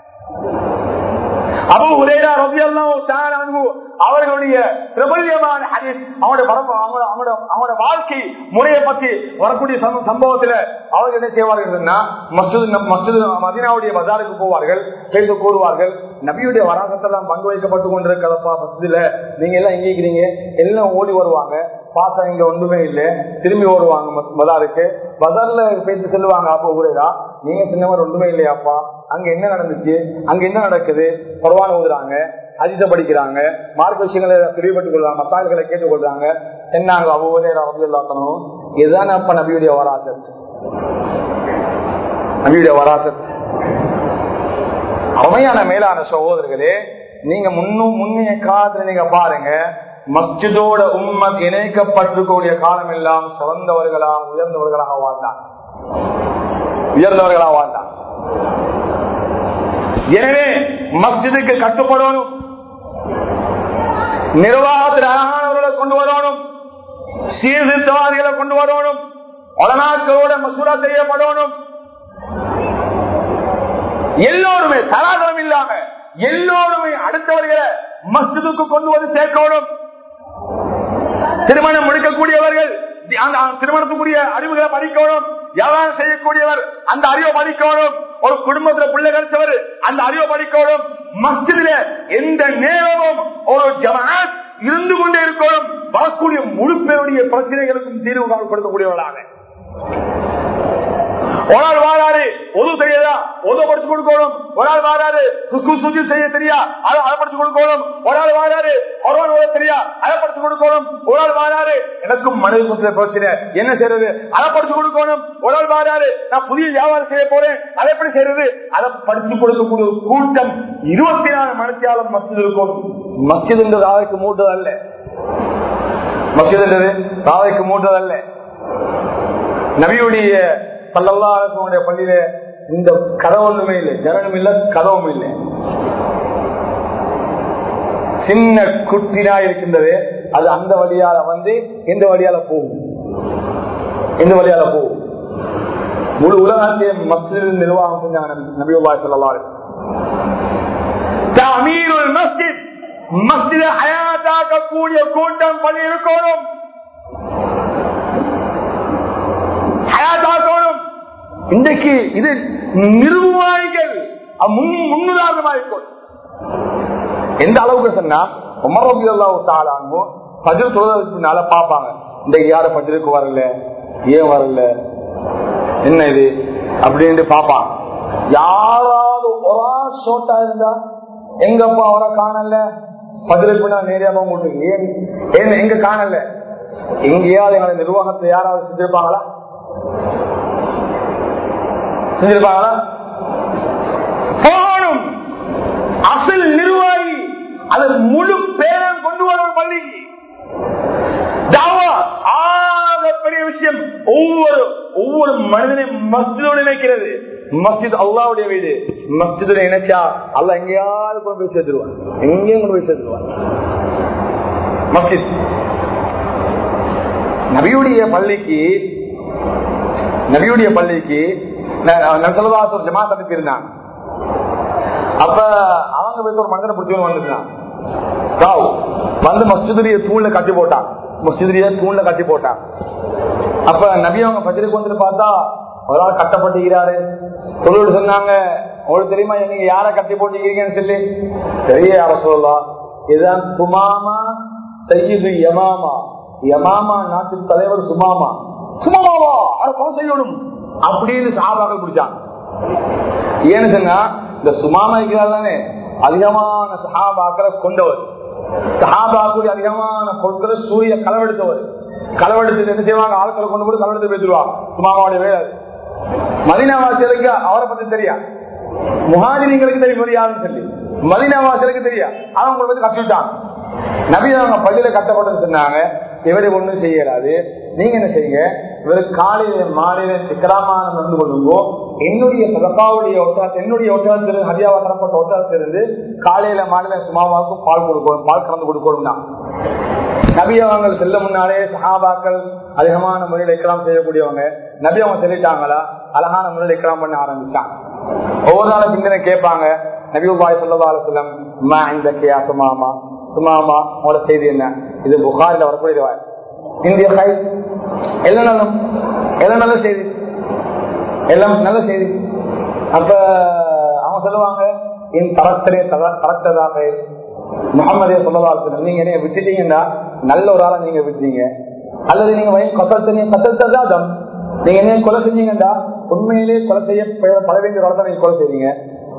அபு ஹுரேரா ரலியல்லாஹு தஆலா அன்ஹு அவர்களுடைய பிரபல்யமான ஹதீஸ் அவருடைய பரம்பு அவங்களோட அவங்களோட அவங்களோட வாழ்க்கை முறையை பத்தி வரக்கூடிய சம்ப- சம்பவத்துல அவர்கள் என்ன செய்வார்கள் மஸ்ஜித் மஸ்ஜித் மதீனாவுடைய பஜாருக்கு போவார்கள் பேச கூறுவார்கள் நபியுடைய வராகத்தெல்லாம் பங்கு வைக்கப்பட்டு கொண்டிருக்கிறப்பா மஸ்ஜிதுல நீங்க எல்லாம் எங்க இருக்கிறீங்க எல்லாம் ஓடி வருவாங்க பார்த்தா இங்க ஒன்றுமே இல்லை திரும்பி ஓடுவாங்க மஸ்- பஜாருக்கு பஜார்ல பேசி செல்லுவாங்க அப்போ ஊரேதா நீங்க சின்னவர் ஒன்றுமே இல்லையாப்பா அங்க என்ன நடந்துச்சு அங்க என்ன நடக்குது குர்ஆன் ஓதுறாங்க அதிச படிக்கிறாங்க மார்க்க விஷயங்களை தெளிவுபட்டுக் கொள்றாங்க மசால்களை கேட்டுக்கொள்றாங்க சென்னாங்க அவ்வளோ எல்லாத்தனும் இதுதான் அப்ப நபியுடைய வராசத் நபியுடைய வராசத் அருமையான மேலான சகோதரர்களே நீங்க முன்னும் முன்னைய காலத்துல நீங்க பாருங்க மஸ்ஜிதோட உம்மத் இணைக்கப்பட்டிருக்கக்கூடிய காலம் எல்லாம் சிறந்தவர்களாக உயர்ந்தவர்களாக வாழ்ந்தான் உயர்ந்தவர்களாக வாழ்ந்தான் எனவே மஸ்ஜிதுக்கு கட்டுப்படணும் நிர்வாகத்தில் அழகானவர்களை கொண்டு வரணும் சீர்திருத்தவாதிகளை கொண்டு வரணும் உலநாட்களோட மசூரா செய்யப்படணும் எல்லோருமே தராதரம் இல்லாம எல்லோருமே அடுத்தவர்களை மஸ்ஜிதுக்கு கொண்டு வந்து சேர்க்கணும் திருமணம் முடிக்கக்கூடியவர்கள் அந்த திருமணத்துக்குரிய அறிவுகளை படிக்கணும் வியாபாரம் செய்யக்கூடியவர் அந்த அறிவை படிக்கணும் ஒரு குடும்பத்துல பிள்ளை கிடைச்சவர் அந்த அறிவை படிக்கணும் மஸ்ஜிதில எந்த நேரமும் ஒரு ஜமாத் இருந்து கொண்டே இருக்கணும் வரக்கூடிய முழு பேருடைய பிரச்சனைகளுக்கும் தீர்வு கொடுக்கக்கூடியவர்களாக ஒரு ஆள் வாராரு ஒது செய்யதா ஒதுப்படுத்தி கொடுக்கணும் ஒரு ஆள் வாராரு சுஜி செய்ய தெரியா அதை அதைப்படுத்தி கொடுக்கணும் ஒரு ஆள் வாராரு ஒருவன் ஓட தெரியா அதைப்படுத்தி கொடுக்கணும் ஒரு ஆள் வாராரு எனக்கும் மனைவி கொடுத்த பிரச்சனை என்ன செய்யறது அதைப்படுத்தி கொடுக்கணும் ஒரு ஆள் வாராரு நான் புதிய வியாபாரம் செய்ய போறேன் அதை எப்படி செய்யறது அதை படிச்சு கொடுக்கக்கூடிய ஒரு கூட்டம் இருபத்தி நாலு மணித்தியாலம் மசித் இருக்கும் மசித் என்ற ராவைக்கு மூட்டது அல்ல மசித் என்றது ராவைக்கு மூட்டது அல்ல நபியுடைய சல்லல்லாஹுடைய பள்ளியில இந்த கதவு ஒண்ணுமே இல்லை ஜனனும் இல்லை கதவும் இல்லை சின்ன குட்டினா இருக்கின்றது அது அந்த வழியால வந்து எந்த வழியால போகும் எந்த வழியால போகும் முழு உலகத்தையும் மஸ்ஜித் நிர்வாகம் செஞ்சாங்க நபியுல்லா சொல்லலாம் அமீருல் மஸ்ஜித் மஸ்ஜித ஹயாத்தாக்கக்கூடிய கூட்டம் பண்ணி இருக்கணும் ஹயாத்தாக்கணும் இன்றைக்கு இது நிர்வாகிகள் முன்னுதாரணமாக இருக்கும் எந்த அளவுக்கு சொன்னா உமர் ரபி அல்லாஹு பஜர் சொல்றதுனால பாப்பாங்க இந்த யார பஜருக்கு வரல ஏன் வரல என்ன இது அப்படின்னு பாப்பான் யாராவது ஒரு சோட்டா இருந்தா எங்கப்பா அவரை காணல பதிலுக்கு நான் நேரியா போக முடியும் ஏன் ஏன் எங்க காணல எங்கேயாவது எங்களை நிர்வாகத்தை யாராவது செஞ்சிருப்பாங்களா செஞ்சிருப்பாங்களா போகணும் அசல் நிர்வாகி அது முழு பேரம் கொண்டு வரும் பள்ளிக்கு தாவா ஆக பெரிய விஷயம் ஒவ்வொரு ஒவ்வொரு மனிதனையும் மஸ்ஜிதோடு நினைக்கிறது மஸ்ஜித் அல்லாவுடைய வீடு மஸ்ஜிதோட நினைச்சா அல்ல எங்கேயாவது கொண்டு போய் சேர்த்துருவான் எங்கேயும் கொண்டு போய் சேர்த்துருவான் மஸ்ஜித் நபியுடைய பள்ளிக்கு நபியுடைய பள்ளிக்கு நசலதாஸ் ஒரு ஜமாத் அனுப்பி இருந்தாங்க அப்ப அவங்க வீட்டு ஒரு மனிதனை பிடிச்சவங்க வந்துருந்தான் ராவ் வந்து மஸ்ஜிதுடைய தூண்ல கட்டி போட்டான் மஸ்ஜிதுடைய தூண்ல கட்டி போட்டான் அப்ப நபி அவங்க பஜருக்கு வந்து பார்த்தா ஒரு ஆள் கட்டப்பட்டுக்கிறாரு சொல்லிட்டு சொன்னாங்க உங்களுக்கு தெரியுமா நீங்க யார கட்டி போட்டுக்கிறீங்கன்னு சொல்லி பெரிய யார சொல்லலாம் இதுதான் சுமாமா சையீது யமாமா யமாமா நாட்டின் தலைவர் சுமாமா சுமாமாவா அதை கொலை செய்யணும் அப்படின்னு சாபாக்கள் பிடிச்சாங்க ஏன்னு சொன்னா இந்த சுமாமா இருக்கிறார் தானே அதிகமான சஹாபாக்களை கொண்டவர் சஹாபாக்குடைய அதிகமான பொருட்களை சூரிய களவெடுத்தவர் களவெடுத்து என்ன செய்வாங்க ஆட்களை கொண்டு போய் களவெடுத்து பேசுவாங்க சுமாமாவுடைய வேலை மதினாவாசியருக்கு அவரை பத்தி தெரியா முகாஜினிங்களுக்கு தெரியும் யாருன்னு சொல்லி மதினாவாசியருக்கு தெரியா அவங்க பத்தி கற்றுட்டாங்க நபி அவங்க பதில கட்டப்பட்டு சொன்னாங்க இவரை ஒண்ணும் செய்யறாது நீங்க என்ன செய்யுங்க இவர் காலையில மாலையில சிக்கலாமான நடந்து கொள்ளுங்கோ என்னுடைய சதக்காவுடைய ஒட்டாத்து என்னுடைய ஒட்டாத்திலிருந்து ஹரியாவா தரப்பட்ட ஒட்டாத்திலிருந்து காலையில மாலையில சுமாவாவுக்கும் பால் கொடுக்கணும் பால் கலந்து கொடுக்கணும் நபி அவங்க செல்ல முன்னாலே சஹாபாக்கள் அதிகமான முறையில் இக்கலாம் செய்யக்கூடியவங்க நபி அவங்க சொல்லிட்டாங்களா அழகான முறையில் இக்கலாம் பண்ண ஆரம்பிச்சாங்க ஒவ்வொரு நாளும் பின்னே கேட்பாங்க நபி பாய் சொல்லதால சொல்லம் மா இந்த கேயா சுமாமா சுமாமா உங்களோட செய்தி என்ன இது புகாரில் வரக்கூடிய இந்திய கை எல்லாம் நல்ல எல்லாம் நல்ல செய்தி எல்லாம் நல்ல செய்தி அப்ப அவங்க சொல்லுவாங்க என் தரத்திலே தரத்ததாக முகமதே சொல்லலாம் நீங்க என்ன விட்டுட்டீங்கன்னா நல்ல ஒரு ஆளை நீங்க விட்டீங்க அல்லது நீங்க வயல் கத்தல் கத்தல்தான் நீங்க என்ன கொலை செஞ்சீங்கடா உண்மையிலே கொலை செய்ய பட வேண்டிய ஒரு நீங்க கொலை செய்வீங்க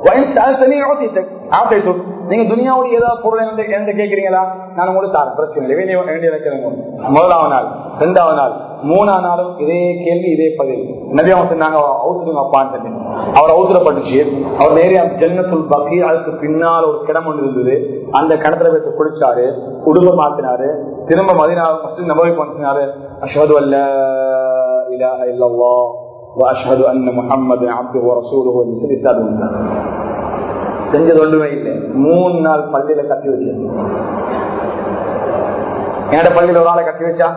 நீங்க துனியாவுடைய ஏதாவது பொருள் என்ன கேட்கறீங்களா நான் உங்களுக்கு தரேன் பிரச்சனை இல்லை வேண்டிய வேண்டிய வைக்கிறேங்க முதலாவது நாள் ரெண்டாவது நாள் மூணாம் நாளும் இதே கேள்வி இதே பதில் நதியா சொன்னாங்க அவுத்துருங்க அப்பான்னு சொல்லி அவர் அவுத்துறப்பட்டுச்சு அவர் நேரே ஜன்னத்துல் பக்கி அதுக்கு பின்னால் ஒரு கிடம் ஒன்று இருந்தது அந்த கிணத்துல போய் குளிச்சாரு உடும்ப மாத்தினாரு திரும்ப மதினா முஸ்லிம் நபவி பண்ணினாரு அஷது அல்ல இலாஹ இல்லல்லாஹ் واشهد ان محمد عبده ورسوله சொல்லி செஞ்சது ஒன்றுமே இல்லை மூணு நாள் பள்ளியில கட்டி வச்சு என்னோட பள்ளியில ஒரு ஆளை கட்டி வச்சா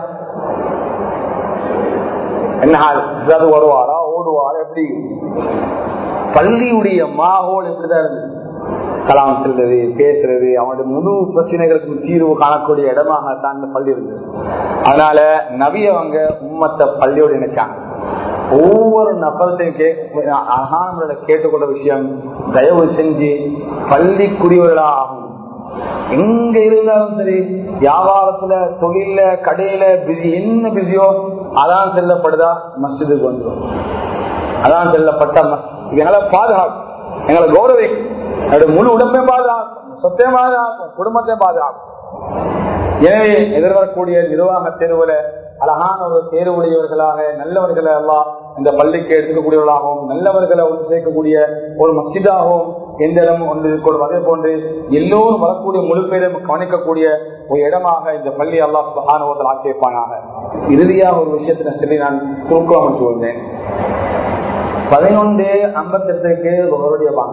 என்ன ஆள் வருவாரா ஓடுவாரா எப்படி பள்ளியுடைய மாகோல் எப்படிதான் இருந்தது கலாம் செல்றது பேசுறது அவனுடைய முழு பிரச்சனைகளுக்கு தீர்வு காணக்கூடிய இடமாக தான் இந்த பள்ளி இருந்தது அதனால நவியவங்க உம்மத்தை பள்ளியோடு நினைச்சாங்க ஒவ்வொரு நபரத்தையும் அகானங்கள கேட்டுக்கொண்ட விஷயம் தயவு செஞ்சு பள்ளிக்குரியவர்களா ஆகும் எங்க இருந்தாலும் சரி வியாபாரத்துல தொழில கடையில பிஸி என்ன பிஸியோ அதான் செல்லப்படுதா மஸ்ஜிதுக்கு வந்துடும் அதான் செல்லப்பட்ட எங்களை பாதுகாக்கும் எங்களை கௌரவிக்கும் என்னுடைய முழு உடம்பை பாதுகாக்கும் சொத்தையும் பாதுகாக்கும் குடும்பத்தையும் பாதுகாக்கும் எனவே எதிர்வரக்கூடிய நிர்வாக தேர்வுல அழகான ஒரு தேர்வுடையவர்களாக நல்லவர்களை எல்லாம் இந்த பள்ளிக்கு எடுக்கக்கூடியவர்களாகவும் நல்லவர்களை ஒன்று சேர்க்கக்கூடிய ஒரு மசிதாகவும் எந்த இடம் ஒன்று இருக்கணும் அதே போன்று எல்லோரும் வரக்கூடிய முழு பேரும் கவனிக்கக்கூடிய ஒரு இடமாக இந்த பள்ளி அல்லா சுகானுவத்தில் ஆக்கியிருப்பானாக இறுதியாக ஒரு விஷயத்தை சொல்லி நான் சுருக்கம் சொல்றேன் பதினொன்று ஐம்பத்தி எட்டுக்கு உங்களுடைய வாங்க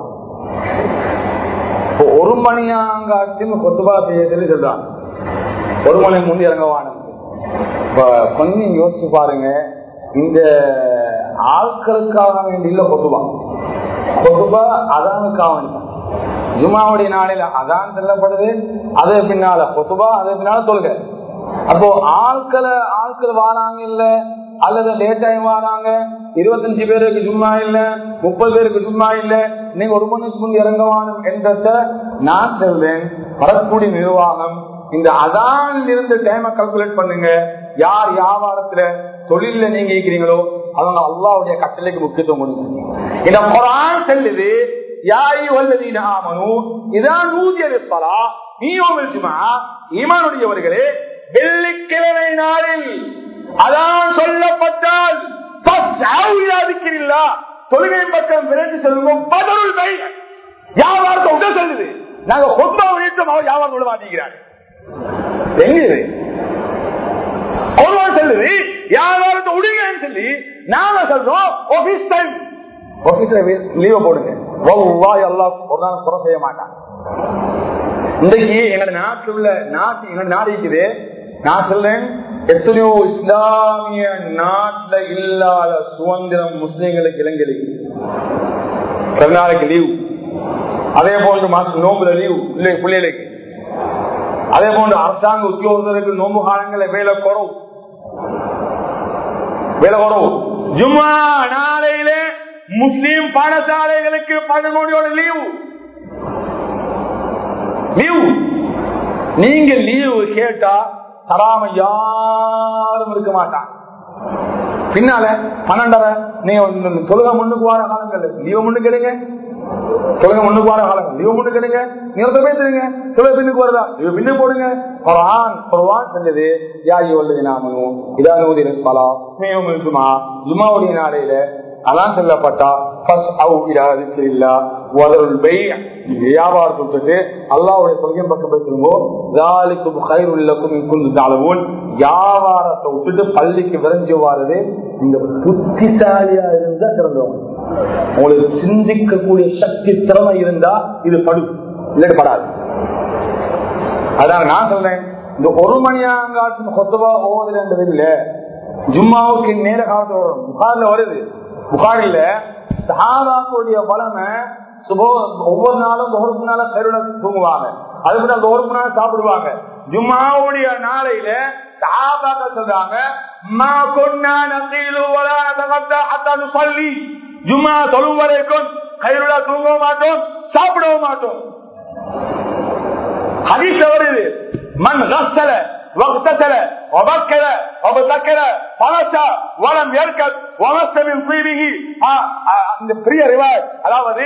ஒரு மணியாங்காட்சியும் கொத்துபா செய்ய சொல்றாங்க ஒரு மணி முந்தி இறங்கவானு இப்ப கொஞ்சம் யோசிச்சு பாருங்க இந்த ஆட்களுக்காக வேண்டிய கொசுபா கொசுபா அதானுக்காக வேண்டி ஜுமாவுடைய நாளில அதான் செல்லப்படுது அதே பின்னால கொசுபா அதே பின்னால சொல்க அப்போ ஆட்களை ஆட்கள் வாராங்க இல்ல அல்லது லேட் டைம் வராங்க இருபத்தஞ்சு பேருக்கு சும்மா இல்ல முப்பது பேருக்கு சும்மா இல்ல நீங்க ஒரு மணிக்கு முன் இறங்கவானும் என்றத நான் சொல்றேன் வரக்கூடிய நிர்வாகம் இந்த அதான் இருந்து டைமை கால்குலேட் பண்ணுங்க யார் வியாபாரத்துல தொழில நீங்க இருக்கிறீங்களோ அவங்க அல்லாவுடைய கட்டளைக்கு முக்கியத்துவம் கொடுங்க இந்த குரான் செல்லுது யாரி வல்லதீன ஆமனு இதான் நூதியரிப்பலா நீயோவில் சும்மா ஈமானுடையவர்களே வெள்ளிக்கிழமை நாளில் அதான் சொல்லப்பட்டால் தொழுகை பக்கம் விரைந்து செல்வோம் பதில் வியாபாரத்தை உடல் சொல்லுது நாங்க கொத்தா உழைத்தும் அவர் வியாபாரம் விட மாட்டேங்கிறாங்க எங்க ஒருவன் சொல்லுது வியாபாரத்தை உடுங்கன்னு சொல்லி நாங்க சொல்றோம் ஆபீஸ் டைம் ஆபீஸ்ல லீவ போடுங்க எல்லாம் ஒரு நாள் குறை செய்ய மாட்டான் இன்றைக்கு எங்க நாட்டு உள்ள நாட்டு எங்க நாடு இருக்குது நான் சொல்றேன் எத்தனையோ இஸ்லாமிய நாட்டுல இல்லாத சுதந்திரம் முஸ்லிம்களுக்கு இலங்கைக்கு நாளைக்கு லீவ் அதே போன்று மாசம் நோம்புல லீவ் இல்லை பிள்ளைகளுக்கு அதே போன்று அரசாங்க உத்தியோகத்தருக்கு நோம்பு காலங்களில் வேலை குறவு வேலை குறவு ஜும்மா நாளையில முஸ்லீம் பாடசாலைகளுக்கு பதினோடியோட லீவு லீவு நீங்க லீவு கேட்டா தராம யாரும் இருக்க மாட்டான் பின்னால பன்னெண்டரை நீங்க தொழுக முன்னுக்கு வார காலங்கள் லீவ முன்னுக்கு எடுங்க தொழுக முன்னுக்கு வார காலங்கள் லீவ முன்னுக்கு எடுங்க நீங்க பேசுறீங்க தொழுக பின்னுக்கு வருதா லீவ பின்னு போடுங்க குரான் குரான் செஞ்சது யாயி வல்லது நாமனும் இதானூதி சலா மேயும் ஜுமா ஜுமாவுடைய நாளையில அதான் சொல்லப்பட்டா வியாபாரத்துக்கு அல்லாவுடைய தொகையும் பக்கம் பேசும்போது வியாபாரத்தை விட்டுட்டு பள்ளிக்கு விரைஞ்சு வாரது இந்த புத்திசாலியா இருந்தா சிறந்தவங்க உங்களுக்கு சிந்திக்கக்கூடிய சக்தி திறமை இருந்தா இது படு இல்லாட்டி படாது அதான் நான் சொல்றேன் இந்த ஒரு மணியாங்காட்டு கொத்தவா ஓதுறது இல்ல ஜும்மாவுக்கு நேர காலத்துல வரும் புகார்ல வருது புகாரில சஹாபாக்குடைய பலனை சுபோ ஒவ்வொரு நாளும் ஒவ்வொரு நாளும் கருட தூங்குவாங்க அதுக்கு அந்த ஒரு நாள் சாப்பிடுவாங்க ஜும்மாவுடைய நாளையில சஹாபாக்கள் சொல்றாங்க மா கொன்னா நந்தீலு வலா தகத்தா அத்தானு சொல்லி ஜும்மா தொழும் வரைக்கும் கயிறுடா தூங்கவும் மாட்டோம் சாப்பிடவும் மாட்டோம் ஹதீஸ் வருது மண் ரசல واغتسل وبكر وبذكر فنسى ولم يركب ومس من طيبه இந்த பெரிய ரிவாய் அதாவது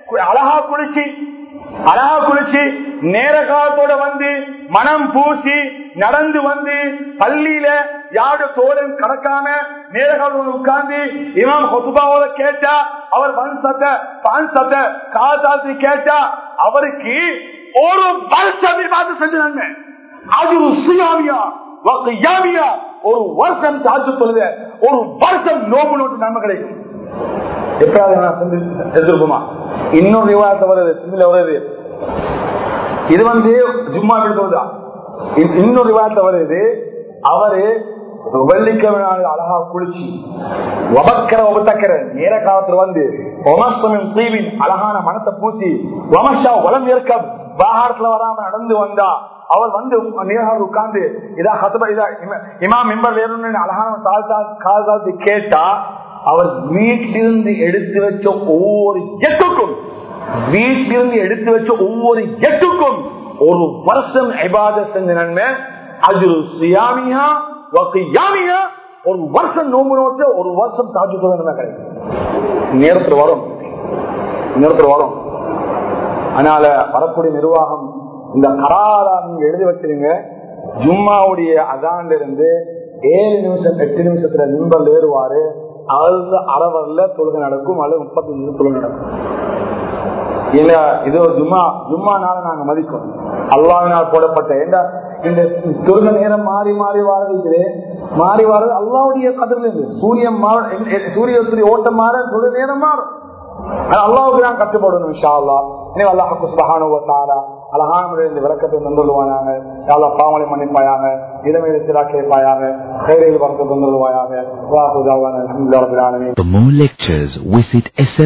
கு- அழகா குளிச்சு அழகா குளிச்சு நேர காலத்தோட வந்து மனம் பூசி நடந்து வந்து பள்ளியில யாரு தோழன் கடக்காம நேர காலத்தோட உட்கார்ந்து இமாம் ஹொசுபாவோட கேட்டா அவர் பன் சத்த பான் சத்த காத்தாத்தி கேட்டா அவருக்கு ஒரு வருஷம் பார்த்து செஞ்சாங்க அது ஒரு சுயாமியா யாமியா ஒரு வருஷம் தாச்சு சொல்லுத ஒரு வருஷம் நோம்பு நோட்டு நன்மை கிடைக்கும் எப்பயாவது நான் செஞ்சு செஞ்சிருக்குமா இன்னொரு விவாதத்தை வருது சிந்தில வருது இது வந்து ஜும்மா விடுதா இன்னொரு விவாதத்தை வருது அவரு வெள்ளிக்கிழமை நாள் அழகா குளிச்சு ஒபக்கர ஒபத்தக்கர நேர காலத்துல வந்து ஒமஸ்தமின் தீவின் அழகான மனத்தை பூசி ஒமஷா வளம் இருக்க வாகனத்துல வராம நடந்து வந்தா அவர் வந்து நேராக உட்கார்ந்து இதா ஹத்தபா இதா இம- இமாம் மெம்பர் வேணும்னு அழகான தாழ்த்தா கால் தாழ்த்து கேட்டா அவர் வீட்டிலிருந்து எடுத்து வச்ச ஒவ்வொரு எட்டுக்கும் வீட்டிலிருந்து எடுத்து வச்ச ஒவ்வொரு எட்டுக்கும் ஒரு வருஷம் ஐபாத செஞ்ச நன்மை அது சியாமியா யாமியா ஒரு வருஷம் நோம்பு நோட்டு ஒரு வருஷம் தாஜு நன்மை கிடைக்கும் நேரத்தில் வரும் நேரத்தில் வரும் அதனால வரக்கூடிய நிர்வாகம் இந்த கராரா நீங்க எழுதி வச்சிருங்க ஜும்மாவுடைய அதான்ல இருந்து ஏழு நிமிஷம் எட்டு நிமிஷத்துல நிம்பல் ஏறுவாரு அது அறவரில் தொழுகை நடக்கும் அல்லது முப்பத்தி நிமிஷம் தொழுகை நடக்கும் இல்ல இது ஒரு ஜும்மா ஜும்மா நாள நாங்க மதிக்கும் அல்லாவினால் போடப்பட்ட ஏண்டா இந்த தொழுகை நேரம் மாறி மாறி வாரது மாறி வாரது அல்லாவுடைய கதிரில் இருந்து சூரியன் மாற சூரியத்துடைய ஓட்டம் மாற தொழுகை நேரம் மாறும் ஆனா அல்லாவுக்கு தான் கட்டுப்படணும் இன்ஷா அல்லா எனவே அல்லாஹுக்கு சுபஹானஹு வ தஆலா அழகான முறையில் இந்த விளக்கத்தை தந்துள்ளுவானாங்க யாழ்லா பாவனை மன்னிப்பாயாக இடமையில சிலா கேட்பாயாக கைரையில் பறக்க தந்துள்ளுவாயாக வாஹுதாவான அல்ஹம்துலில்லாஹி ரப்பில் ஆலமீன் For more lectures, visit